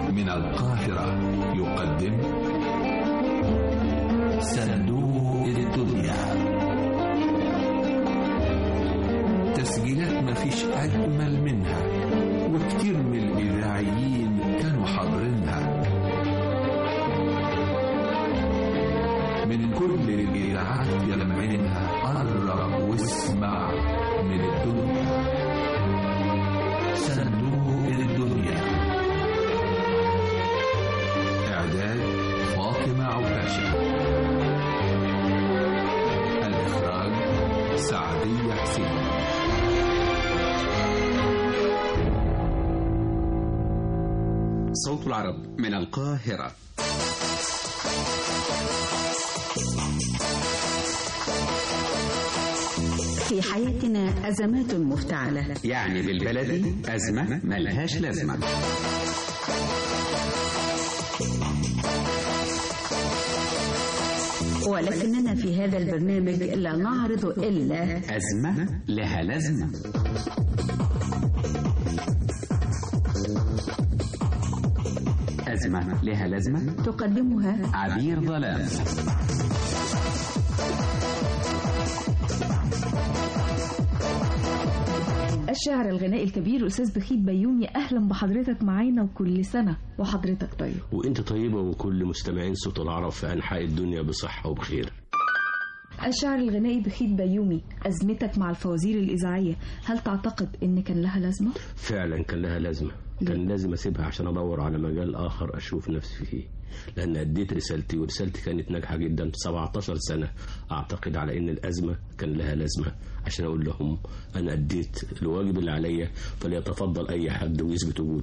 من القاهرة يقدم صندوق الدنيا تسجيلات مفيش أجمل منها وكتير من الإذاعيين كانوا حاضرينها من كل الإذاعات يلمعينها قرب واسمع من الدنيا صندوق الدنيا إعداد فاطمة عكاشة الإخراج سعدية حسين صوت العرب من القاهرة في حياتنا أزمات مفتعلة يعني بالبلدي أزمة ملهاش لازمة ولكننا في هذا البرنامج لا نعرض إلا أزمة لها لازمة أزمة لها لازمة تقدمها عبير ظلام الشاعر الغنائي الكبير أستاذ بخيت بيومي أهلا بحضرتك معانا وكل سنة وحضرتك طيب وانت طيبة وكل مستمعين صوت العرب في أنحاء الدنيا بصحة وبخير الشاعر الغنائي بخيت بيومي أزمتك مع الفوازير الإذاعية هل تعتقد إن كان لها لازمة؟ فعلا كان لها لازمة كان لازم أسيبها عشان أدور على مجال آخر أشوف نفسي فيه لأن أديت رسالتي ورسالتي كانت ناجحة جدا 17 سنة أعتقد على إن الأزمة كان لها لازمة عشان أقول لهم أنا أديت الواجب اللي عليا فليتفضل أي حد ويثبت وجوده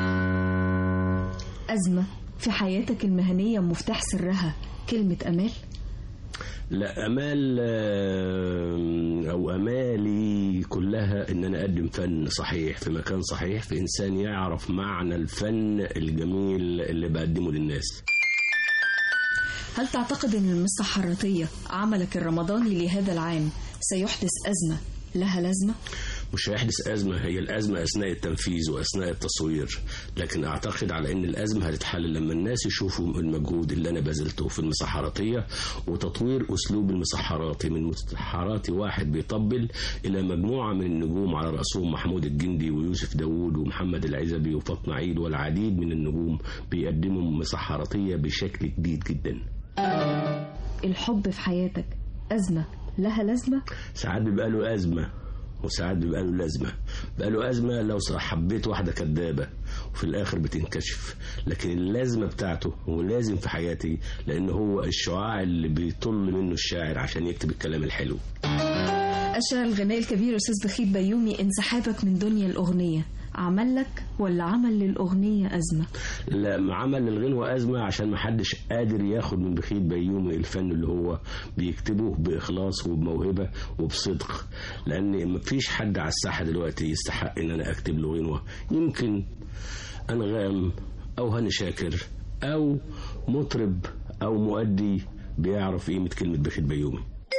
أزمة في حياتك المهنية مفتاح سرها كلمة أمال؟ لا امال آه، او امالي كلها ان انا اقدم فن صحيح في مكان صحيح في انسان يعرف معنى الفن الجميل اللي بقدمه للناس هل تعتقد أن المسحراتية عملك الرمضاني لهذا العام سيحدث أزمة لها لازمة؟ مش هيحدث أزمة هي الأزمة أثناء التنفيذ وأثناء التصوير لكن أعتقد على أن الأزمة هتتحل لما الناس يشوفوا المجهود اللي أنا بذلته في المسحراتية وتطوير أسلوب المسحراتي من مسحراتي واحد بيطبل إلى مجموعة من النجوم على رأسهم محمود الجندي ويوسف داوود ومحمد العزبي وفاطمة عيد والعديد من النجوم بيقدموا مسحراتية بشكل جديد جدا الحب في حياتك أزمة لها لازمة؟ ساعات بيبقى له أزمة وساعات بيبقى له لازمة بقى له أزمة لو حبيت واحدة كدابة وفي الآخر بتنكشف لكن اللازمة بتاعته هو لازم في حياتي لأن هو الشعاع اللي بيطل منه الشاعر عشان يكتب الكلام الحلو الشاعر الغنائي الكبير أستاذ بخيت بيومي انسحابك من دنيا الأغنية عمل لك ولا عمل للأغنية أزمة؟ لا عمل للغنوة أزمة عشان محدش قادر ياخد من بخيت بيومي الفن اللي هو بيكتبه بإخلاص وبموهبة وبصدق لأن مفيش حد على الساحة دلوقتي يستحق إن أنا أكتب له غنوة يمكن أنغام أو هاني شاكر أو مطرب أو مؤدي بيعرف قيمة كلمة بخيت بيومي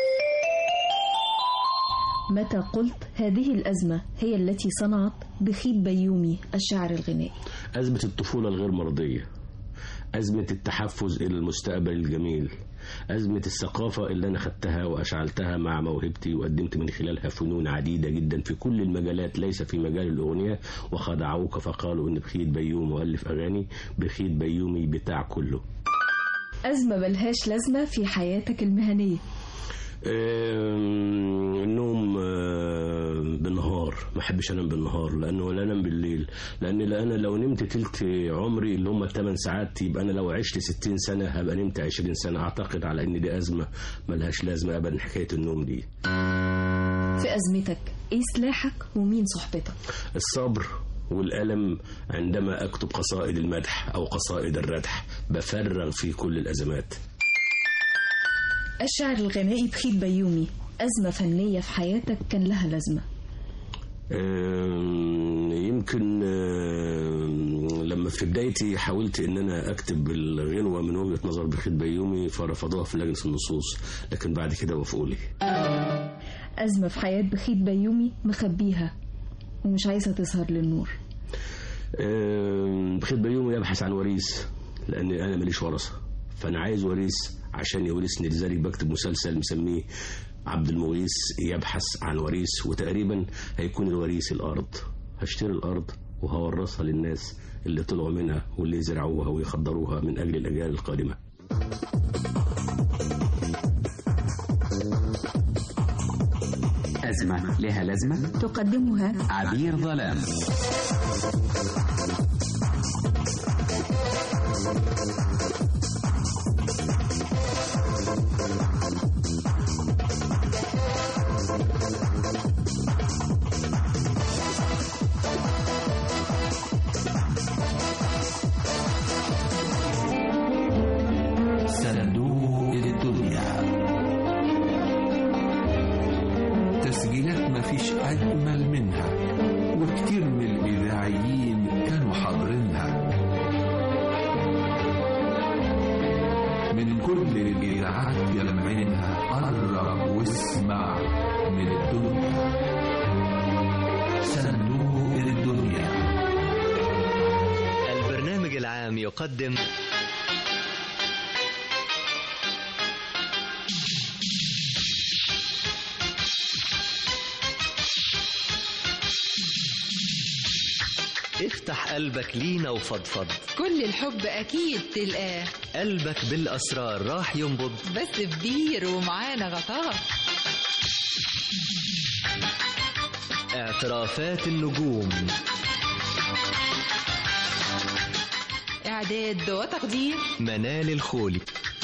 متى قلت هذه الأزمة هي التي صنعت بخيت بيومي الشاعر الغنائي أزمة الطفولة الغير مرضية أزمة التحفز إلى المستقبل الجميل أزمة الثقافة اللي أنا خدتها وأشعلتها مع موهبتي وقدمت من خلالها فنون عديدة جدا في كل المجالات ليس في مجال الأغنية وخدعوك فقالوا إن بخيت بيوم مؤلف أغاني بخيت بيومي بتاع كله أزمة ملهاش لازمة في حياتك المهنية آم، النوم آم، بالنهار ما احبش انام بالنهار لانه ولا انام بالليل لان لا انا لو نمت تلت عمري اللي هم 8 ساعات يبقى انا لو عشت 60 سنه هبقى نمت 20 سنه اعتقد على ان دي ازمه ملهاش لازمه ابدا حكايه النوم دي في أزمتك إيه سلاحك ومين صحبتك؟ الصبر والألم عندما أكتب قصائد المدح أو قصائد الردح بفرغ في كل الأزمات الشاعر الغنائي بخيت بيومي أزمة فنية في حياتك كان لها لازمة آم، يمكن آم، لما في بدايتي حاولت ان انا اكتب الغنوه من وجهه نظر بخيت بيومي فرفضوها في لجنه النصوص لكن بعد كده وافقوا لي أزمة في حياة بخيت بيومي مخبيها ومش عايزة تظهر للنور آم، بخيت بيومي يبحث عن وريث لان انا ماليش ورثه فانا عايز وريث عشان يورثني لذلك بكتب مسلسل مسميه عبد المغيث يبحث عن وريث وتقريبا هيكون الوريث الارض هشتري الارض وهورثها للناس اللي طلعوا منها واللي يزرعوها ويخضروها من اجل الاجيال القادمه أزمة لها لازمة تقدمها عبير ظلام صندوق الدنيا تسجيلات مفيش أجمل منها وكتير من الإذاعيين كانوا حاضرينها من كل الإذاعات يلمعينها قرب واسمع من الدنيا صندوق الدنيا البرنامج العام يقدم افتح قلبك لينا وفضفض كل الحب أكيد تلقاه قلبك بالأسرار راح ينبض بس كبير ومعانا غطاه اعترافات النجوم إعداد وتقديم منال الخولي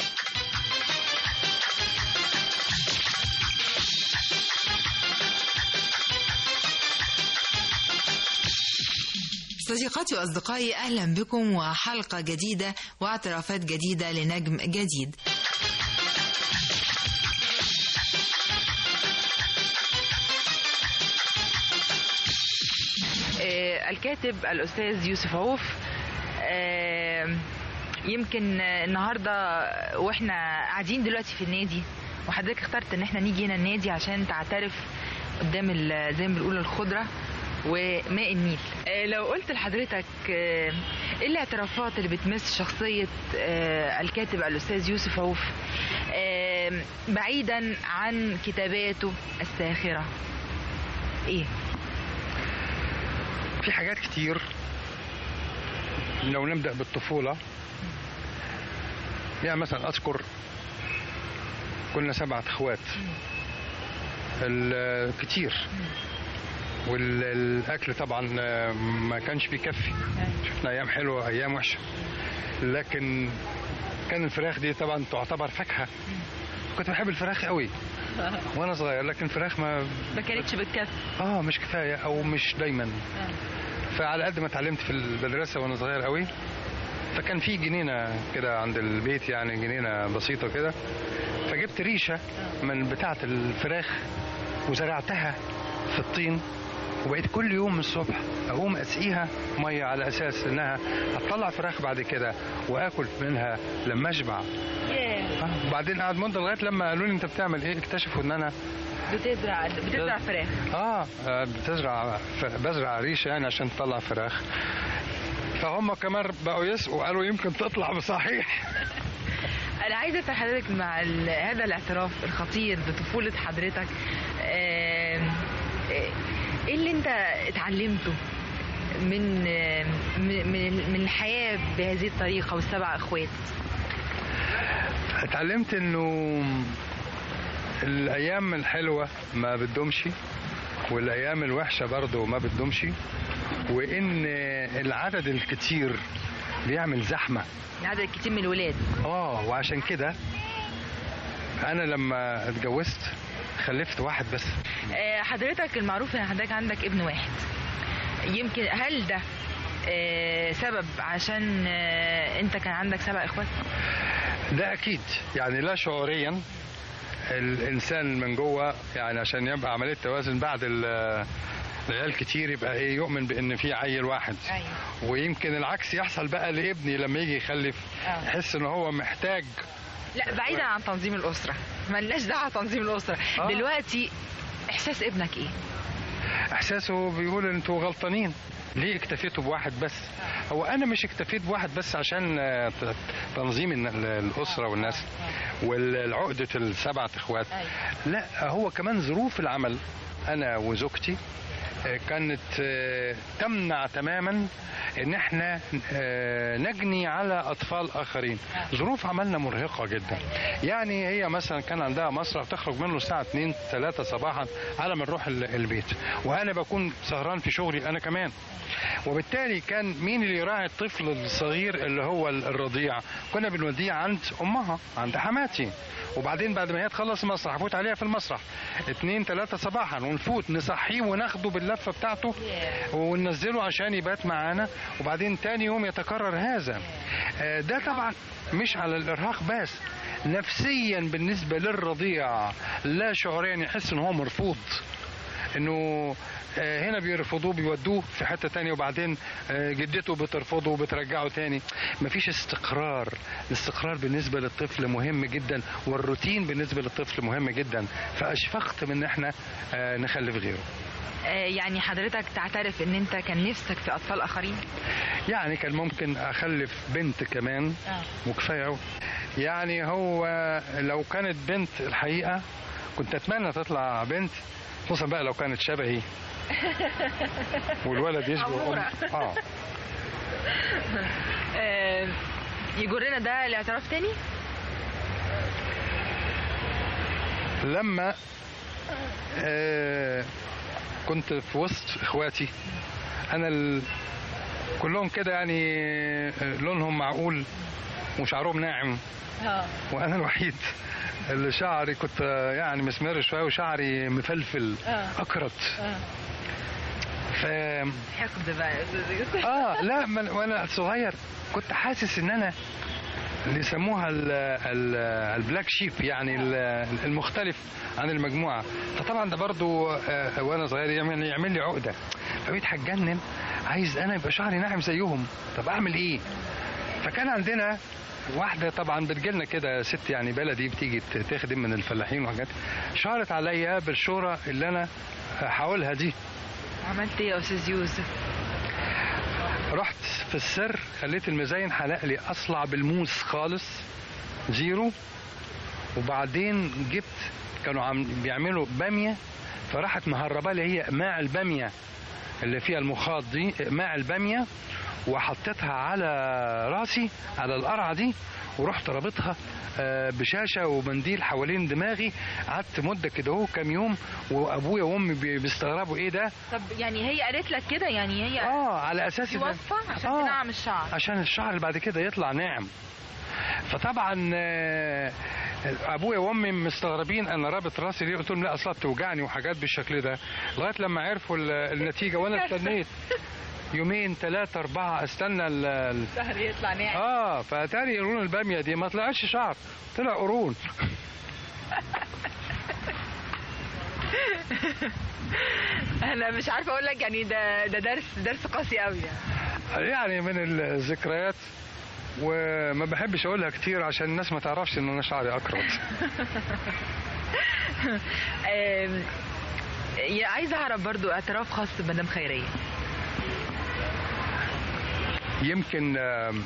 صديقاتي وأصدقائي أهلا بكم وحلقة جديدة واعترافات جديدة لنجم جديد آه، الكاتب الأستاذ يوسف عوف آه، يمكن آه، النهاردة وإحنا قاعدين دلوقتي في النادي وحضرتك اخترت إن إحنا نيجي هنا النادي عشان تعترف قدام ال- زي ما بنقول الخضرة وماء النيل آه، لو قلت لحضرتك آه، ايه الاعترافات اللي بتمس شخصية آه، الكاتب الأستاذ يوسف عوف آه، بعيدا عن كتاباته الساخرة ايه في حاجات كتير لو نبدأ بالطفولة يعني مثلا أذكر كنا سبعة إخوات ال- كتير والأكل طبعا آه، ما كانش بيكفي شفنا أيام حلوة أيام وحشة لكن كان الفراخ دي طبعا تعتبر فاكهة كنت بحب الفراخ قوي وانا صغير لكن الفراخ ما ما كانتش بتكفي اه مش كفايه او مش دايما فعلى قد ما اتعلمت في المدرسه وانا صغير قوي فكان في جنينه كده عند البيت يعني جنينه بسيطه كده فجبت ريشه من بتاعه الفراخ وزرعتها في الطين وبقيت كل يوم من الصبح اقوم اسقيها ميه على اساس انها هتطلع فراخ بعد كده واكل منها لما اشبع آه، وبعدين قعد مده لغايه لما قالوا لي انت بتعمل ايه اكتشفوا ان انا بتزرع بتزرع فراخ اه آه، بتزرع ف- بزرع ريشه يعني عشان تطلع فراخ فهم كمان بقوا يسقوا قالوا يمكن تطلع بصحيح انا عايزه اسال حضرتك مع ال- هذا الاعتراف الخطير بطفوله حضرتك آم، آه، ايه اللي انت اتعلمته من آم، من من- من الحياه بهذه الطريقه والسبع اخوات اتعلمت انه الايام الحلوه ما بتدومش والايام الوحشه برضه ما بتدومش وان العدد الكتير بيعمل زحمه عدد كتير من الولاد اه وعشان كده انا لما اتجوزت خلفت واحد بس آه، حضرتك المعروف ان حضرتك عندك ابن واحد يمكن هل ده آه، سبب عشان آه، انت كان عندك سبع اخوات ده اكيد يعني لا شعوريا الانسان من جوه يعني عشان يبقى عمليه توازن بعد ال- العيال كتير يبقى ايه يؤمن بان في عيل واحد ايوه ويمكن العكس يحصل بقى لابني لما يجي يخلف آه. يحس ان هو محتاج لا بعيدا عن تنظيم الاسره ملناش دعوه تنظيم الاسره آه. دلوقتي احساس ابنك ايه احساسه بيقول انتوا غلطانين ليه اكتفيتوا بواحد بس هو انا مش اكتفيت بواحد بس عشان آه، ت- تنظيم الن- ال- الاسره والناس والعقده السبعه اخوات لا هو كمان ظروف العمل انا وزوجتي آه، كانت آه، تمنع تماما ان احنا آه، نجني على اطفال اخرين ظروف عملنا مرهقه جدا يعني هي مثلا كان عندها مسرح تخرج منه الساعه 2 3 صباحا على ما نروح ال- البيت وانا بكون سهران في شغلي انا كمان وبالتالي كان مين اللي يراعي الطفل الصغير اللي هو الرضيع كنا بنوديه عند امها عند حماتي وبعدين بعد ما هي تخلص المسرح افوت عليها في المسرح اتنين تلاتة صباحا ونفوت نصحيه وناخده باللفة بتاعته وننزله عشان يبات معانا وبعدين تاني يوم يتكرر هذا آه، ده طبعا مش على الارهاق بس نفسيا بالنسبة للرضيع لا شعوريا يحس ان هو مرفوض انه آه، هنا بيرفضوه بيودوه في حته تانية وبعدين آه، جدته بترفضه وبترجعه تاني مفيش استقرار الاستقرار بالنسبه للطفل مهم جدا والروتين بالنسبه للطفل مهم جدا فاشفقت من ان احنا آه، نخلف غيره آه، يعني حضرتك تعترف ان انت كان نفسك في اطفال اخرين يعني كان ممكن اخلف بنت كمان وكفايه أوي. يعني هو لو كانت بنت الحقيقه كنت اتمنى تطلع بنت خصوصا بقى لو كانت شبهي والولد يشبه أمورة. أم. اه آه، يجرنا ده لاعتراف تاني لما آه كنت في وسط اخواتي انا ال... كلهم كده يعني آه، لونهم معقول وشعرهم ناعم وانا الوحيد اللي شعري كنت آه، يعني مسمر شويه وشعري مفلفل اكرت ف حقد بقى يا استاذ يوسف اه لا من وانا صغير كنت حاسس ان انا اللي يسموها ال ال البلاك شيب يعني ال- المختلف عن المجموعه فطبعا ده برضو آه، وانا صغير يعمل يعمل لي عقده فبقيت هتجنن عايز انا يبقى شعري ناعم زيهم طب اعمل ايه فكان عندنا واحدة طبعا بتجيلنا كده ست يعني بلدي بتيجي ت- تخدم من الفلاحين وحاجات شعرت عليا بالشورة اللي انا هقولها دي عملت ايه يا استاذ يوسف رحت في السر خليت المزين حلق لي اصلع بالموس خالص زيرو وبعدين جبت كانوا عم بيعملوا باميه فراحت مهربه لي هي ماء الباميه اللي فيها المخاط دي ماء الباميه وحطيتها على راسي على القرعه دي ورحت رابطها آه، بشاشه ومنديل حوالين دماغي قعدت مده كده اهو كام يوم وابويا وامي بي- بيستغربوا ايه ده طب يعني هي قالت لك كده يعني هي اه على اساس إن- توفى عشان آه. تنعم الشعر عشان الشعر اللي بعد كده يطلع ناعم فطبعا آه، ابويا وامي مستغربين انا رابط راسي ليه قلت لهم لا اصلا بتوجعني وحاجات بالشكل ده لغايه لما عرفوا ال- النتيجه وانا استنيت يومين ثلاثة أربعة استنى ال ال- الشهر يطلع ناعم اه فاتاري قرون البامية دي ما طلعش شعر طلع قرون انا مش عارفه اقول لك يعني ده ده درس درس قاسي قوي يعني يعني من الذكريات وما بحبش اقولها كتير عشان الناس ما تعرفش ان انا شعري اكرت آم، يا- عايزه اعرف برضو اعتراف خاص بمدام خيريه يمكن آم،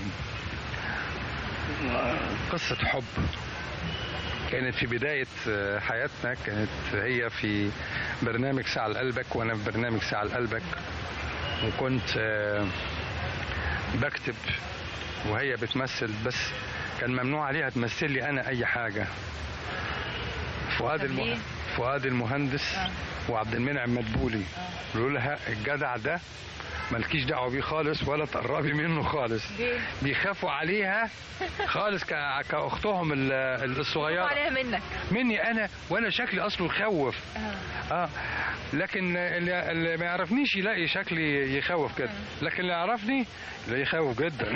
قصة حب كانت في بداية آه، حياتنا كانت هي في برنامج ساعة لقلبك وأنا في برنامج ساعة لقلبك وكنت آه، بكتب وهي بتمثل بس كان ممنوع عليها تمثل لي أنا أي حاجة فؤاد طب ليه؟ الم... فؤاد المهندس وعبد المنعم مدبولي يقولوا لها الجدع ده مالكيش دعوه بيه خالص ولا تقربي منه خالص ليه؟ بيخافوا عليها خالص ك- كاختهم ال- الصغيره عليها منك مني انا وانا شكلي اصله يخوف اه لكن اللي, اللي ما يعرفنيش يلاقي شكلي يخوف كده لكن اللي يعرفني لا يخوف جدا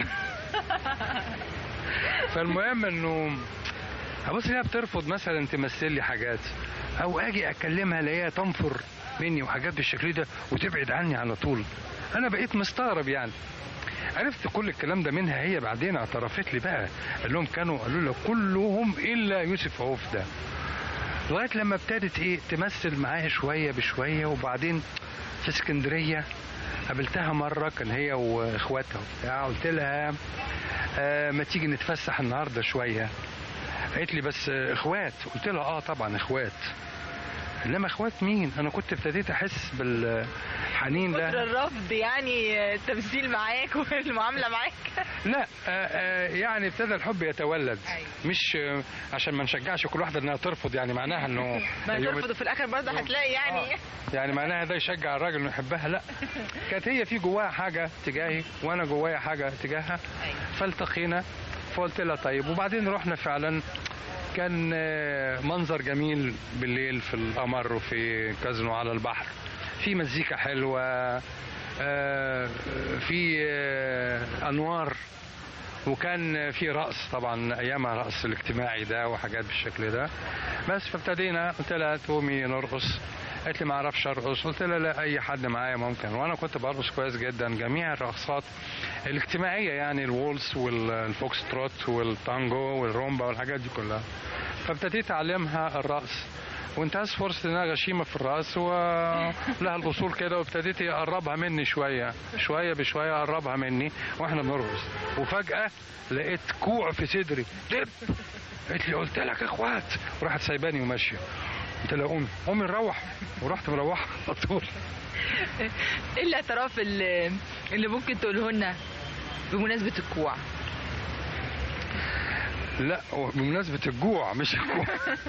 فالمهم انه ابص ليها بترفض مثلا تمثل لي حاجات او اجي اكلمها الاقيها تنفر مني وحاجات بالشكل ده وتبعد عني على طول انا بقيت مستغرب يعني عرفت كل الكلام ده منها هي بعدين اعترفت لي بقى قال لهم كانوا قالوا لها كلهم الا يوسف عوف ده لغايه لما ابتدت ايه تمثل معايا شويه بشويه وبعدين في اسكندريه قابلتها مره كان هي واخواتها وبتاع قلت لها آه ما تيجي نتفسح النهارده شويه قالت لي بس آه، اخوات قلت لها اه طبعا اخوات انما اخوات مين انا كنت ابتديت احس بالحنين كتر لها الرفض يعني التمثيل معاك والمعامله معاك لا آه، آه، يعني ابتدى الحب يتولد مش آه، عشان ما نشجعش كل واحده انها ترفض يعني معناها انه ما يوم- ترفض وفي الاخر برضه هتلاقي يعني يعني معناها ده يشجع الراجل انه يحبها لا كانت هي في جواها حاجه تجاهي وانا جوايا حاجه تجاهها فالتقينا فقلت لها طيب وبعدين رحنا فعلا كان آه، منظر جميل بالليل في القمر وفي كازينو على البحر في مزيكا حلوه آه، في آه، انوار وكان في رقص طبعا ايامها رقص الاجتماعي ده وحاجات بالشكل ده بس فابتدينا قلت لها تقومي نرقص قالت لي ما اعرفش ارقص قلت لها لا اي حد معايا ممكن وانا كنت برقص كويس جدا جميع الرقصات الاجتماعيه يعني الوولس والفوكس تروت والتانجو والرومبا والحاجات دي كلها فابتديت اعلمها الرقص وانتهز فرصة انها غشيمة في الرأس ولها الأصول كده وابتديت اقربها مني شوية شوية بشوية اقربها مني واحنا بنرقص وفجأة لقيت كوع في صدري دب قالت لي قلت لك يا اخوات وراحت سايباني وماشية قلت لها قومي قومي نروح ورحت مروحة على طول ايه الاعتراف اللي, اللي ممكن تقوله لنا بمناسبه الكوع لا بمناسبة الجوع مش الجوع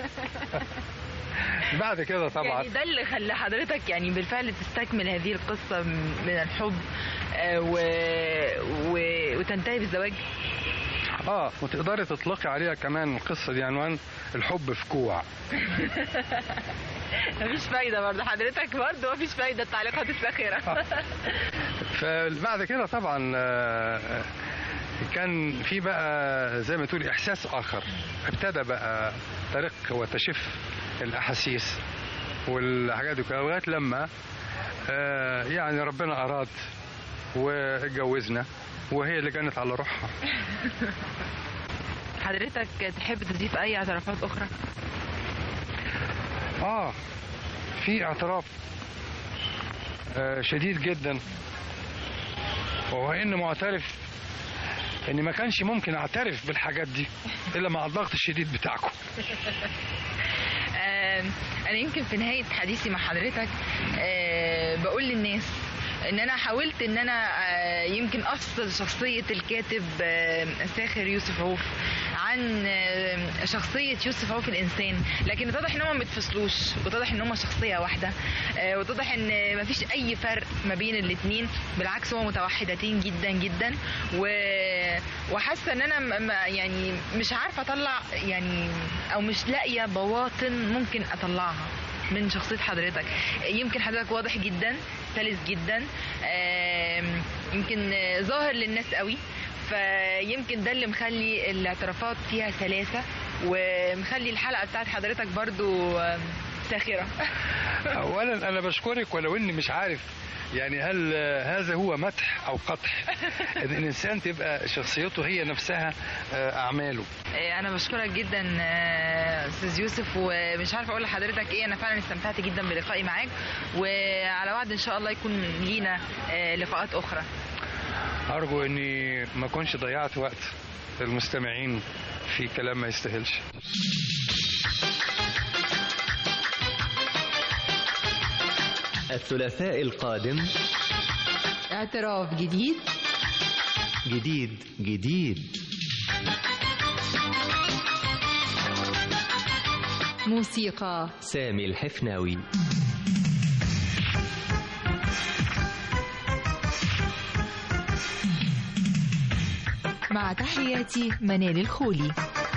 بعد كده طبعا يعني ده اللي خلى حضرتك يعني بالفعل تستكمل هذه القصه من الحب آه، و... و... وتنتهي بالزواج اه وتقدري تطلقي عليها كمان القصة دي عنوان الحب في كوع مفيش فايده برضه حضرتك برضه مفيش فايده التعليقات الساخره فبعد كده طبعا آه، كان في بقى زي ما تقولي احساس اخر ابتدى بقى ترق وتشف الاحاسيس والحاجات دي كلها لغايه لما آه، يعني ربنا اراد واتجوزنا وهي اللي كانت على روحها حضرتك تحب تضيف اي اعترافات اخرى اه في اعتراف آه شديد جدا وهو ان معترف اني ما كانش ممكن اعترف بالحاجات دي الا مع الضغط الشديد بتاعكم آه، انا يمكن في نهايه حديثي مع حضرتك آه، بقول للناس ان انا حاولت ان انا آه، يمكن افصل شخصيه الكاتب آه، ساخر يوسف عوف عن آه، شخصيه يوسف عوف الانسان لكن اتضح ان هم ما بيتفصلوش واتضح ان هم شخصيه واحده آه، واتضح ان ما فيش اي فرق ما بين الاثنين بالعكس هم متوحدتين جدا جدا و... وحاسه ان انا م- م- يعني مش عارفه اطلع يعني او مش لاقيه بواطن ممكن اطلعها من شخصية حضرتك يمكن حضرتك واضح جدا سلس جدا آم، يمكن آه، ظاهر للناس قوي فيمكن ده اللي مخلي الاعترافات فيها سلاسة ومخلي الحلقة بتاعت حضرتك برضو آم، ساخرة اولا انا بشكرك ولو اني مش عارف يعني هل آه، هذا هو مدح او قطح ان الانسان تبقى شخصيته هي نفسها آه، اعماله آه، انا بشكرك جدا آه، استاذ يوسف ومش عارفه اقول لحضرتك ايه انا فعلا استمتعت جدا بلقائي معاك وعلى وعد ان شاء الله يكون لينا آه، لقاءات اخرى ارجو اني ما اكونش ضيعت وقت المستمعين في كلام ما يستاهلش الثلاثاء القادم اعتراف جديد جديد جديد موسيقى سامي الحفناوي مع تحياتي منال الخولي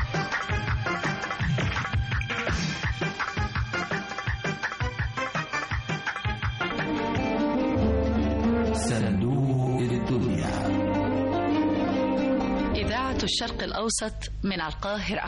صندوق الدنيا إذاعة الشرق الأوسط من القاهرة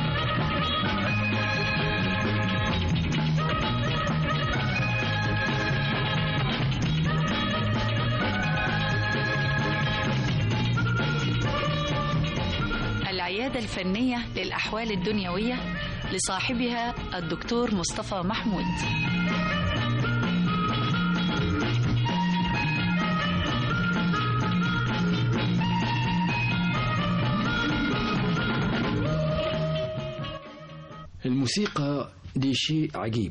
العيادة الفنية للأحوال الدنيوية لصاحبها الدكتور مصطفى محمود الموسيقى دي شيء عجيب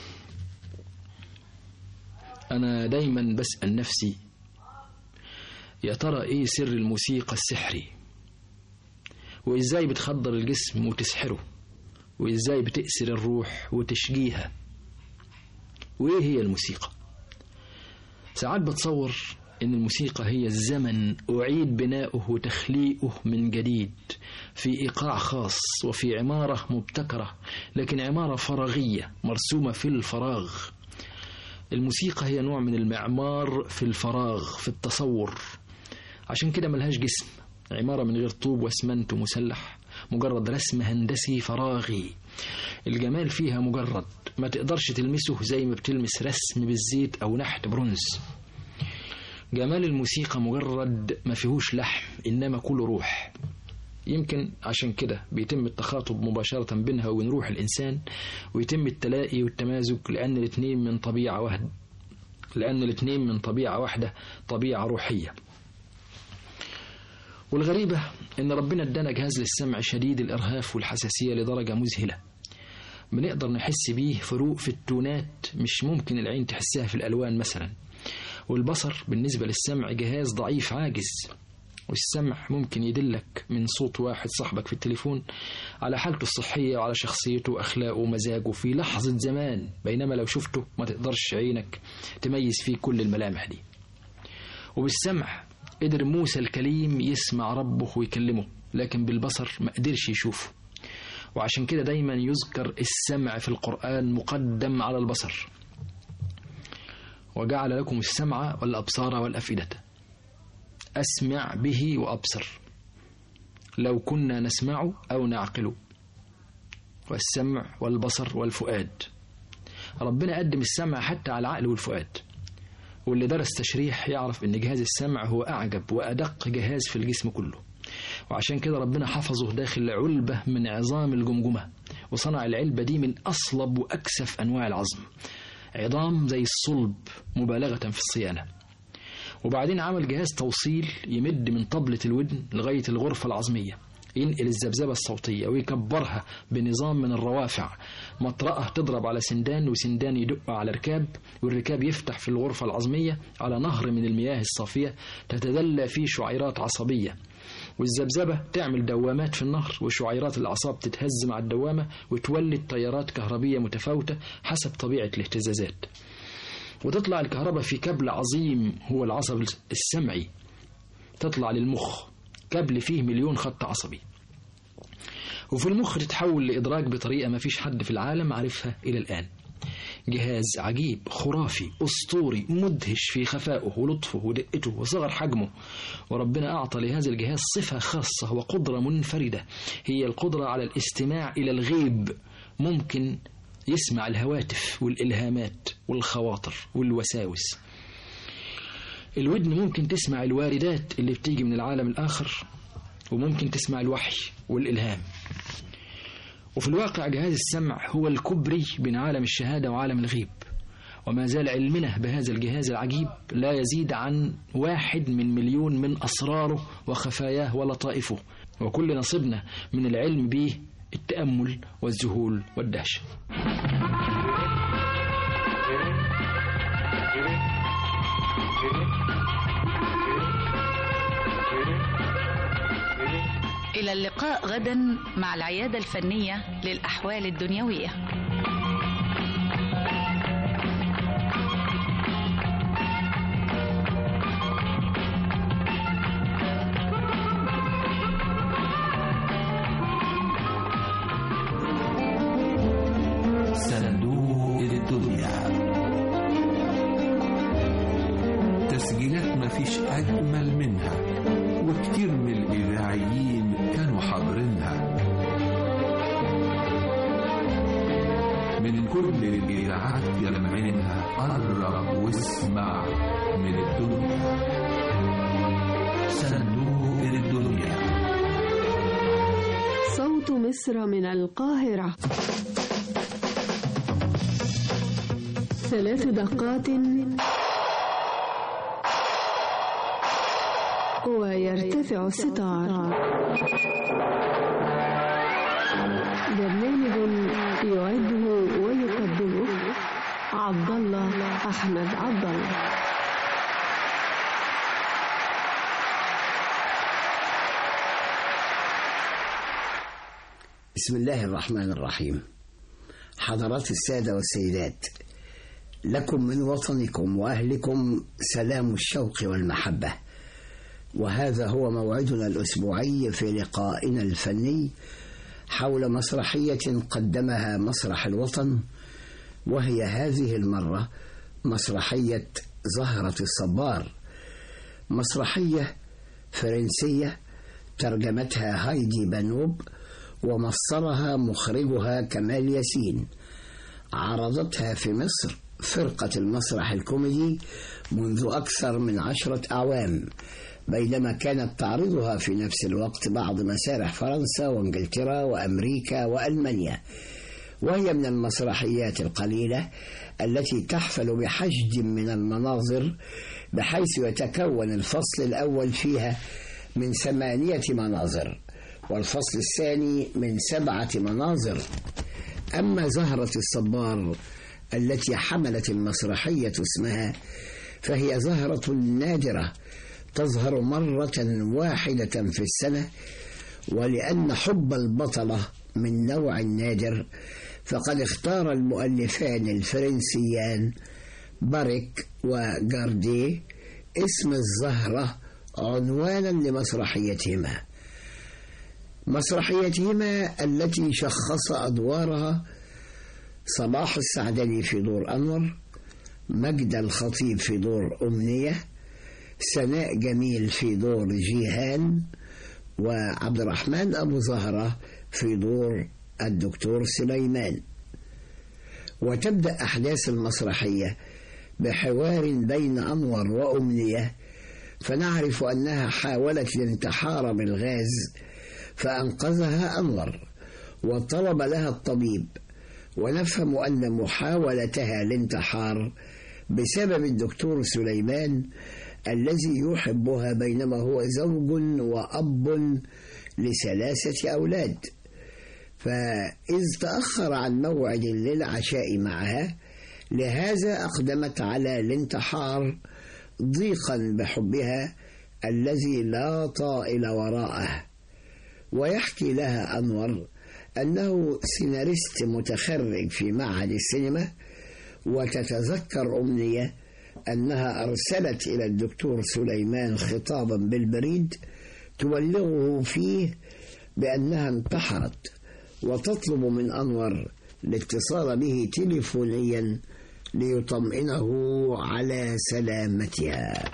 أنا دايما بسأل نفسي يا ترى إيه سر الموسيقى السحري وإزاي بتخدر الجسم وتسحره وإزاي بتأسر الروح وتشجيها وإيه هي الموسيقى ساعات بتصور إن الموسيقى هي الزمن أعيد بناؤه وتخليقه من جديد في إيقاع خاص وفي عمارة مبتكرة لكن عمارة فراغية مرسومة في الفراغ الموسيقى هي نوع من المعمار في الفراغ في التصور عشان كده ملهاش جسم عمارة من غير طوب واسمنت ومسلح مجرد رسم هندسي فراغي الجمال فيها مجرد ما تقدرش تلمسه زي ما بتلمس رسم بالزيت أو نحت برونز جمال الموسيقى مجرد ما فيهوش لحم إنما كله روح يمكن عشان كده بيتم التخاطب مباشرة بينها وبين روح الإنسان ويتم التلاقي والتمازج لأن الاثنين من طبيعة واحدة لأن الاثنين من طبيعة واحدة طبيعة روحية والغريبة إن ربنا ادانا جهاز للسمع شديد الإرهاف والحساسية لدرجة مذهلة بنقدر نحس بيه فروق في التونات مش ممكن العين تحسها في الألوان مثلا والبصر بالنسبة للسمع جهاز ضعيف عاجز والسمع ممكن يدلك من صوت واحد صاحبك في التليفون على حالته الصحية وعلى شخصيته وأخلاقه ومزاجه في لحظة زمان بينما لو شفته ما تقدرش عينك تميز فيه كل الملامح دي وبالسمع قدر موسى الكليم يسمع ربه ويكلمه لكن بالبصر ما قدرش يشوفه وعشان كده دايما يذكر السمع في القرآن مقدم على البصر وجعل لكم السمع والأبصار والأفئدة أسمع به وأبصر لو كنا نسمع أو نعقل والسمع والبصر والفؤاد ربنا قدم السمع حتى على العقل والفؤاد واللي درس تشريح يعرف ان جهاز السمع هو اعجب وادق جهاز في الجسم كله وعشان كده ربنا حفظه داخل علبة من عظام الجمجمة وصنع العلبة دي من أصلب وأكثف أنواع العظم عظام زي الصلب مبالغة في الصيانة وبعدين عمل جهاز توصيل يمد من طبلة الودن لغاية الغرفة العظمية ينقل الذبذبة الصوتية ويكبرها بنظام من الروافع مطرقة تضرب على سندان وسندان يدق على ركاب والركاب يفتح في الغرفة العظمية على نهر من المياه الصافية تتدلى فيه شعيرات عصبية والذبذبة تعمل دوامات في النهر وشعيرات الأعصاب تتهز مع الدوامة وتولد تيارات كهربية متفاوتة حسب طبيعة الاهتزازات وتطلع الكهرباء في كابل عظيم هو العصب السمعي تطلع للمخ كابل فيه مليون خط عصبي وفي المخ تتحول لإدراك بطريقة ما فيش حد في العالم عارفها إلى الآن جهاز عجيب خرافي أسطوري مدهش في خفائه ولطفه ودقته وصغر حجمه وربنا أعطى لهذا الجهاز صفة خاصة وقدرة منفردة هي القدرة على الاستماع إلى الغيب ممكن يسمع الهواتف والإلهامات والخواطر والوساوس الودن ممكن تسمع الواردات اللي بتيجي من العالم الآخر وممكن تسمع الوحي والإلهام وفي الواقع جهاز السمع هو الكبري بين عالم الشهادة وعالم الغيب وما زال علمنا بهذا الجهاز العجيب لا يزيد عن واحد من مليون من أسراره وخفاياه ولطائفه وكل نصيبنا من العلم به التأمل والذهول والدهشة إلى اللقاء غدا مع العيادة الفنية للأحوال الدنيوية صندوق الدنيا تسجيلات مفيش أجمل منها وكتير من الإذاعيين كانوا حاضرينها من كل الإذاعات يلمعينها قرب واسمع من الدنيا صندوق الدنيا صوت مصر من القاهرة ثلاث دقات ويرتفع الستار برنامج يعده ويقدمه عبد الله أحمد عبد الله بسم الله الرحمن الرحيم حضرات السادة والسيدات لكم من وطنكم وأهلكم سلام الشوق والمحبة وهذا هو موعدنا الأسبوعي في لقائنا الفني حول مسرحية قدمها مسرح الوطن وهي هذه المرة مسرحية زهرة الصبار مسرحية فرنسية ترجمتها هايدي بنوب ومصرها مخرجها كمال ياسين عرضتها في مصر فرقة المسرح الكوميدي منذ أكثر من عشرة أعوام بينما كانت تعرضها في نفس الوقت بعض مسارح فرنسا وانجلترا وأمريكا وألمانيا وهي من المسرحيات القليلة التي تحفل بحشد من المناظر بحيث يتكون الفصل الأول فيها من ثمانية مناظر والفصل الثاني من سبعة مناظر أما زهرة الصبار التي حملت المسرحية اسمها فهي زهرة نادرة تظهر مرة واحدة في السنة ولأن حب البطلة من نوع نادر فقد اختار المؤلفان الفرنسيان باريك وجاردي اسم الزهرة عنوانا لمسرحيتهما مسرحيتهما التي شخص أدوارها صلاح السعدني في دور أنور مجد الخطيب في دور أمنية سناء جميل في دور جيهان وعبد الرحمن أبو زهرة في دور الدكتور سليمان وتبدأ أحداث المسرحية بحوار بين أنور وأمنية فنعرف أنها حاولت الانتحار بالغاز فأنقذها أنور وطلب لها الطبيب ونفهم أن محاولتها الانتحار بسبب الدكتور سليمان الذي يحبها بينما هو زوج وأب لثلاثة أولاد فإذ تأخر عن موعد للعشاء معها لهذا أقدمت على الانتحار ضيقا بحبها الذي لا طائل وراءه ويحكي لها أنور أنه سيناريست متخرج في معهد السينما وتتذكر أمنية أنها أرسلت إلى الدكتور سليمان خطابا بالبريد تبلغه فيه بأنها انتحرت وتطلب من أنور الاتصال به تليفونيا ليطمئنه على سلامتها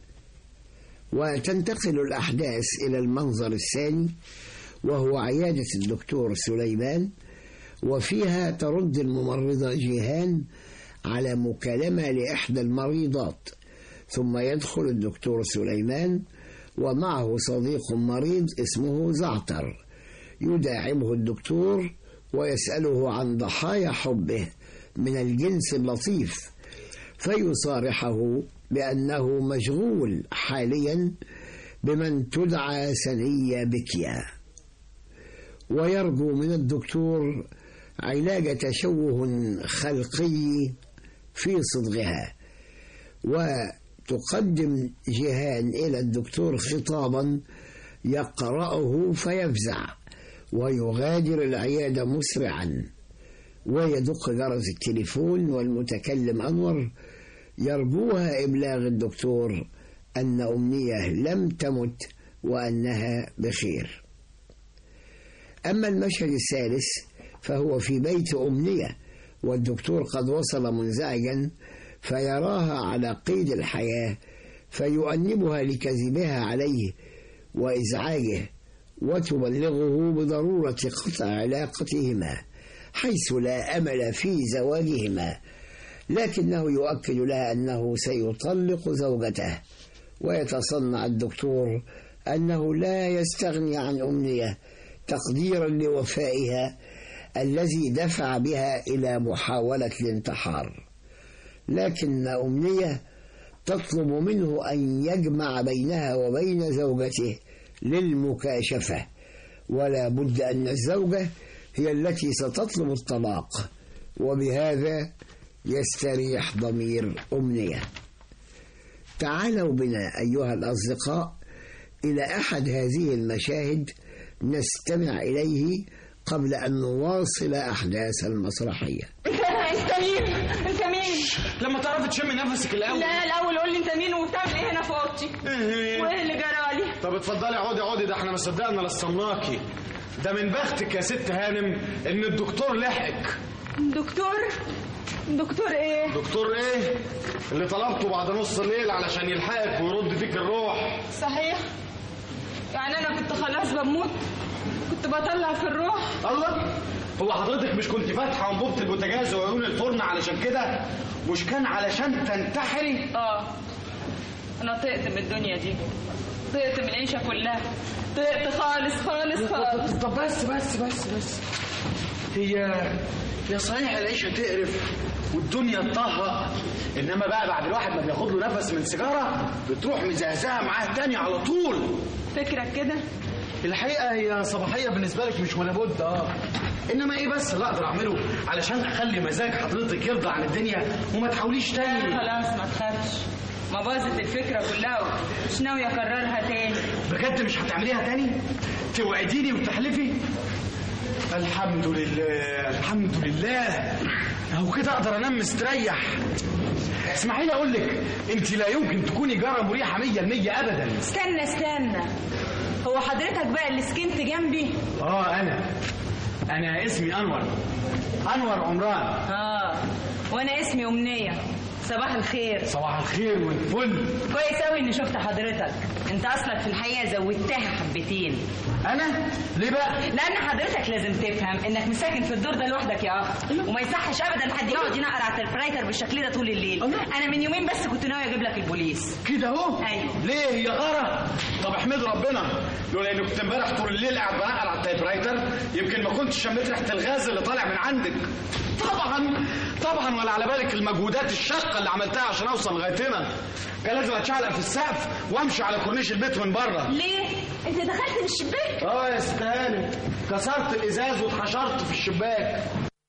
وتنتقل الأحداث إلى المنظر الثاني وهو عيادة الدكتور سليمان وفيها ترد الممرضة جيهان على مكالمة لإحدى المريضات ثم يدخل الدكتور سليمان ومعه صديق مريض اسمه زعتر يداعبه الدكتور ويسأله عن ضحايا حبه من الجنس اللطيف فيصارحه بأنه مشغول حاليا بمن تدعى سنية بكيا ويرجو من الدكتور علاج تشوه خلقي في صدغها وتقدم جيهان إلى الدكتور خطابا يقرأه فيفزع ويغادر العيادة مسرعا ويدق جرس التليفون والمتكلم أنور يرجوها إبلاغ الدكتور أن أمنية لم تمت وأنها بخير أما المشهد الثالث فهو في بيت أمنية والدكتور قد وصل منزعجا فيراها على قيد الحياة فيؤنبها لكذبها عليه وإزعاجه وتبلغه بضرورة قطع علاقتهما حيث لا أمل في زواجهما لكنه يؤكد لها أنه سيطلق زوجته ويتصنع الدكتور أنه لا يستغني عن أمنية تقديرا لوفائها الذي دفع بها إلى محاولة الانتحار لكن أمنية تطلب منه أن يجمع بينها وبين زوجته للمكاشفة ولا بد أن الزوجة هي التي ستطلب الطلاق وبهذا يستريح ضمير أمنية تعالوا بنا أيها الأصدقاء إلى أحد هذه المشاهد نستمع إليه قبل أن نواصل أحداث المسرحية انت مين؟ انت مين؟ لما تعرفي تشمي نفسك الاول لا الاول قول لي انت مين وبتعمل ايه هنا في اوضتي؟ إيه؟ وايه اللي جرالي؟ طب اتفضلي اقعدي اقعدي ده احنا ما صدقنا لصمناكي ده من بختك يا ست هانم ان الدكتور لحقك دكتور؟ دكتور ايه؟ دكتور ايه اللي طلبته بعد نص الليل علشان يلحقك ويرد فيك الروح صحيح؟ يعني انا كنت خلاص بموت؟ كنت بطلع في الروح؟ الله هو حضرتك مش كنت فاتحه انبوبه البوتاجاز وعيون الفرن علشان كده مش كان علشان تنتحري اه انا طقت من الدنيا دي طقت من العيشه كلها طقت خالص خالص خالص طب بس بس بس بس هي هي صحيح العيشه تقرف والدنيا تطهق انما بقى بعد الواحد ما بياخد له نفس من سيجاره بتروح مزهزهه معاه تاني على طول فكرك كده الحقيقه هي صباحيه بالنسبه لك مش ولا بد اه انما ايه بس اللي اقدر اعمله علشان اخلي مزاج حضرتك يرضى عن الدنيا وما تحاوليش تاني خلاص ما تخافش ما باظت الفكره كلها مش ناوي اكررها تاني بجد مش هتعمليها تاني توعديني وتحلفي الحمد لله الحمد لله اهو كده اقدر انام مستريح اسمحي لي اقول لك انت لا يمكن تكوني جاره مريحه 100% ابدا استنى استنى هو حضرتك بقى اللي سكنت جنبي اه انا انا اسمي انور انور عمران اه وانا اسمي امنيه صباح الخير صباح الخير والفل كويس قوي اني شفت حضرتك انت اصلك في الحقيقه زودتها حبتين انا ليه بقى لان حضرتك لازم تفهم انك مش ساكن في الدور ده لوحدك يا اخ وما يصحش ابدا حد يقعد ينقر على التلفرايتر بالشكل ده طول الليل انا من يومين بس كنت ناوي اجيب لك البوليس كده اهو ايوه ليه يا غاره طب احمد ربنا لولا اني كنت امبارح طول الليل قاعد بنقل على التايبرايتر يمكن ما كنتش شميت ريحه الغاز اللي طالع من عندك طبعا طبعا ولا على بالك المجهودات الشاقه اللي عملتها عشان اوصل لغايه هنا كان لازم اتشعلق في السقف وامشي على كورنيش البيت من بره ليه انت دخلت من الشباك اه يا ست هانم كسرت الازاز واتحشرت في الشباك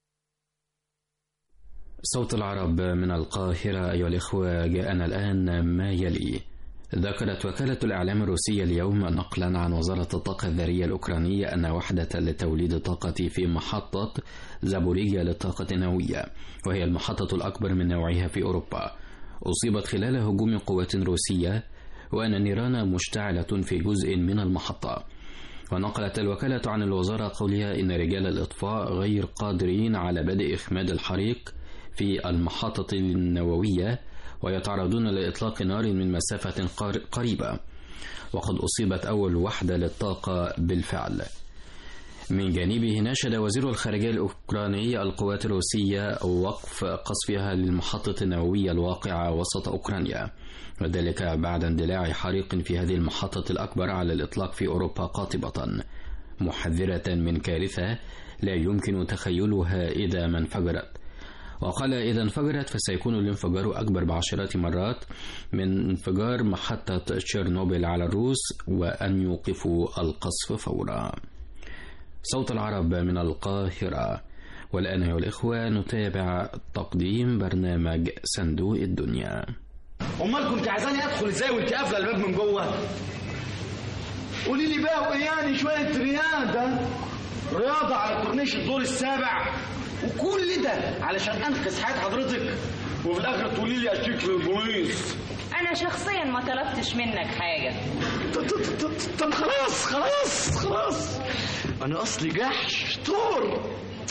صوت العرب من القاهرة أيها الإخوة جاءنا الآن ما يلي ذكرت وكالة الإعلام الروسية اليوم نقلا عن وزارة الطاقة الذرية الأوكرانية أن وحدة لتوليد الطاقة في محطة زابوريجيا للطاقة النووية وهي المحطة الأكبر من نوعها في أوروبا أصيبت خلال هجوم قوات روسية وأن النيران مشتعلة في جزء من المحطة ونقلت الوكالة عن الوزارة قولها إن رجال الإطفاء غير قادرين على بدء إخماد الحريق في المحطة النووية ويتعرضون لإطلاق نار من مسافة قريبة وقد أصيبت أول وحدة للطاقة بالفعل من جانبه ناشد وزير الخارجية الأوكراني القوات الروسية وقف قصفها للمحطة النووية الواقعة وسط أوكرانيا وذلك بعد اندلاع حريق في هذه المحطة الأكبر على الإطلاق في أوروبا قاطبة محذرة من كارثة لا يمكن تخيلها إذا ما انفجرت وقال إذا انفجرت فسيكون الانفجار أكبر بعشرات مرات من انفجار محطة تشيرنوبل على الروس وأن يوقفوا القصف فورا صوت العرب من القاهرة والآن أيها الإخوة نتابع تقديم برنامج صندوق الدنيا امال كنت عايزاني ادخل ازاي وانت قافله الباب من جوه قولي لي بقى وإياني شويه رياضه رياضه على كورنيش الدور السابع وكل ده علشان انقذ حياه حضرتك وفي الاخر تقولي لي اشتكي للبوليس انا شخصيا ما طلبتش منك حاجه طب خلاص خلاص خلاص انا اصلي جحش طور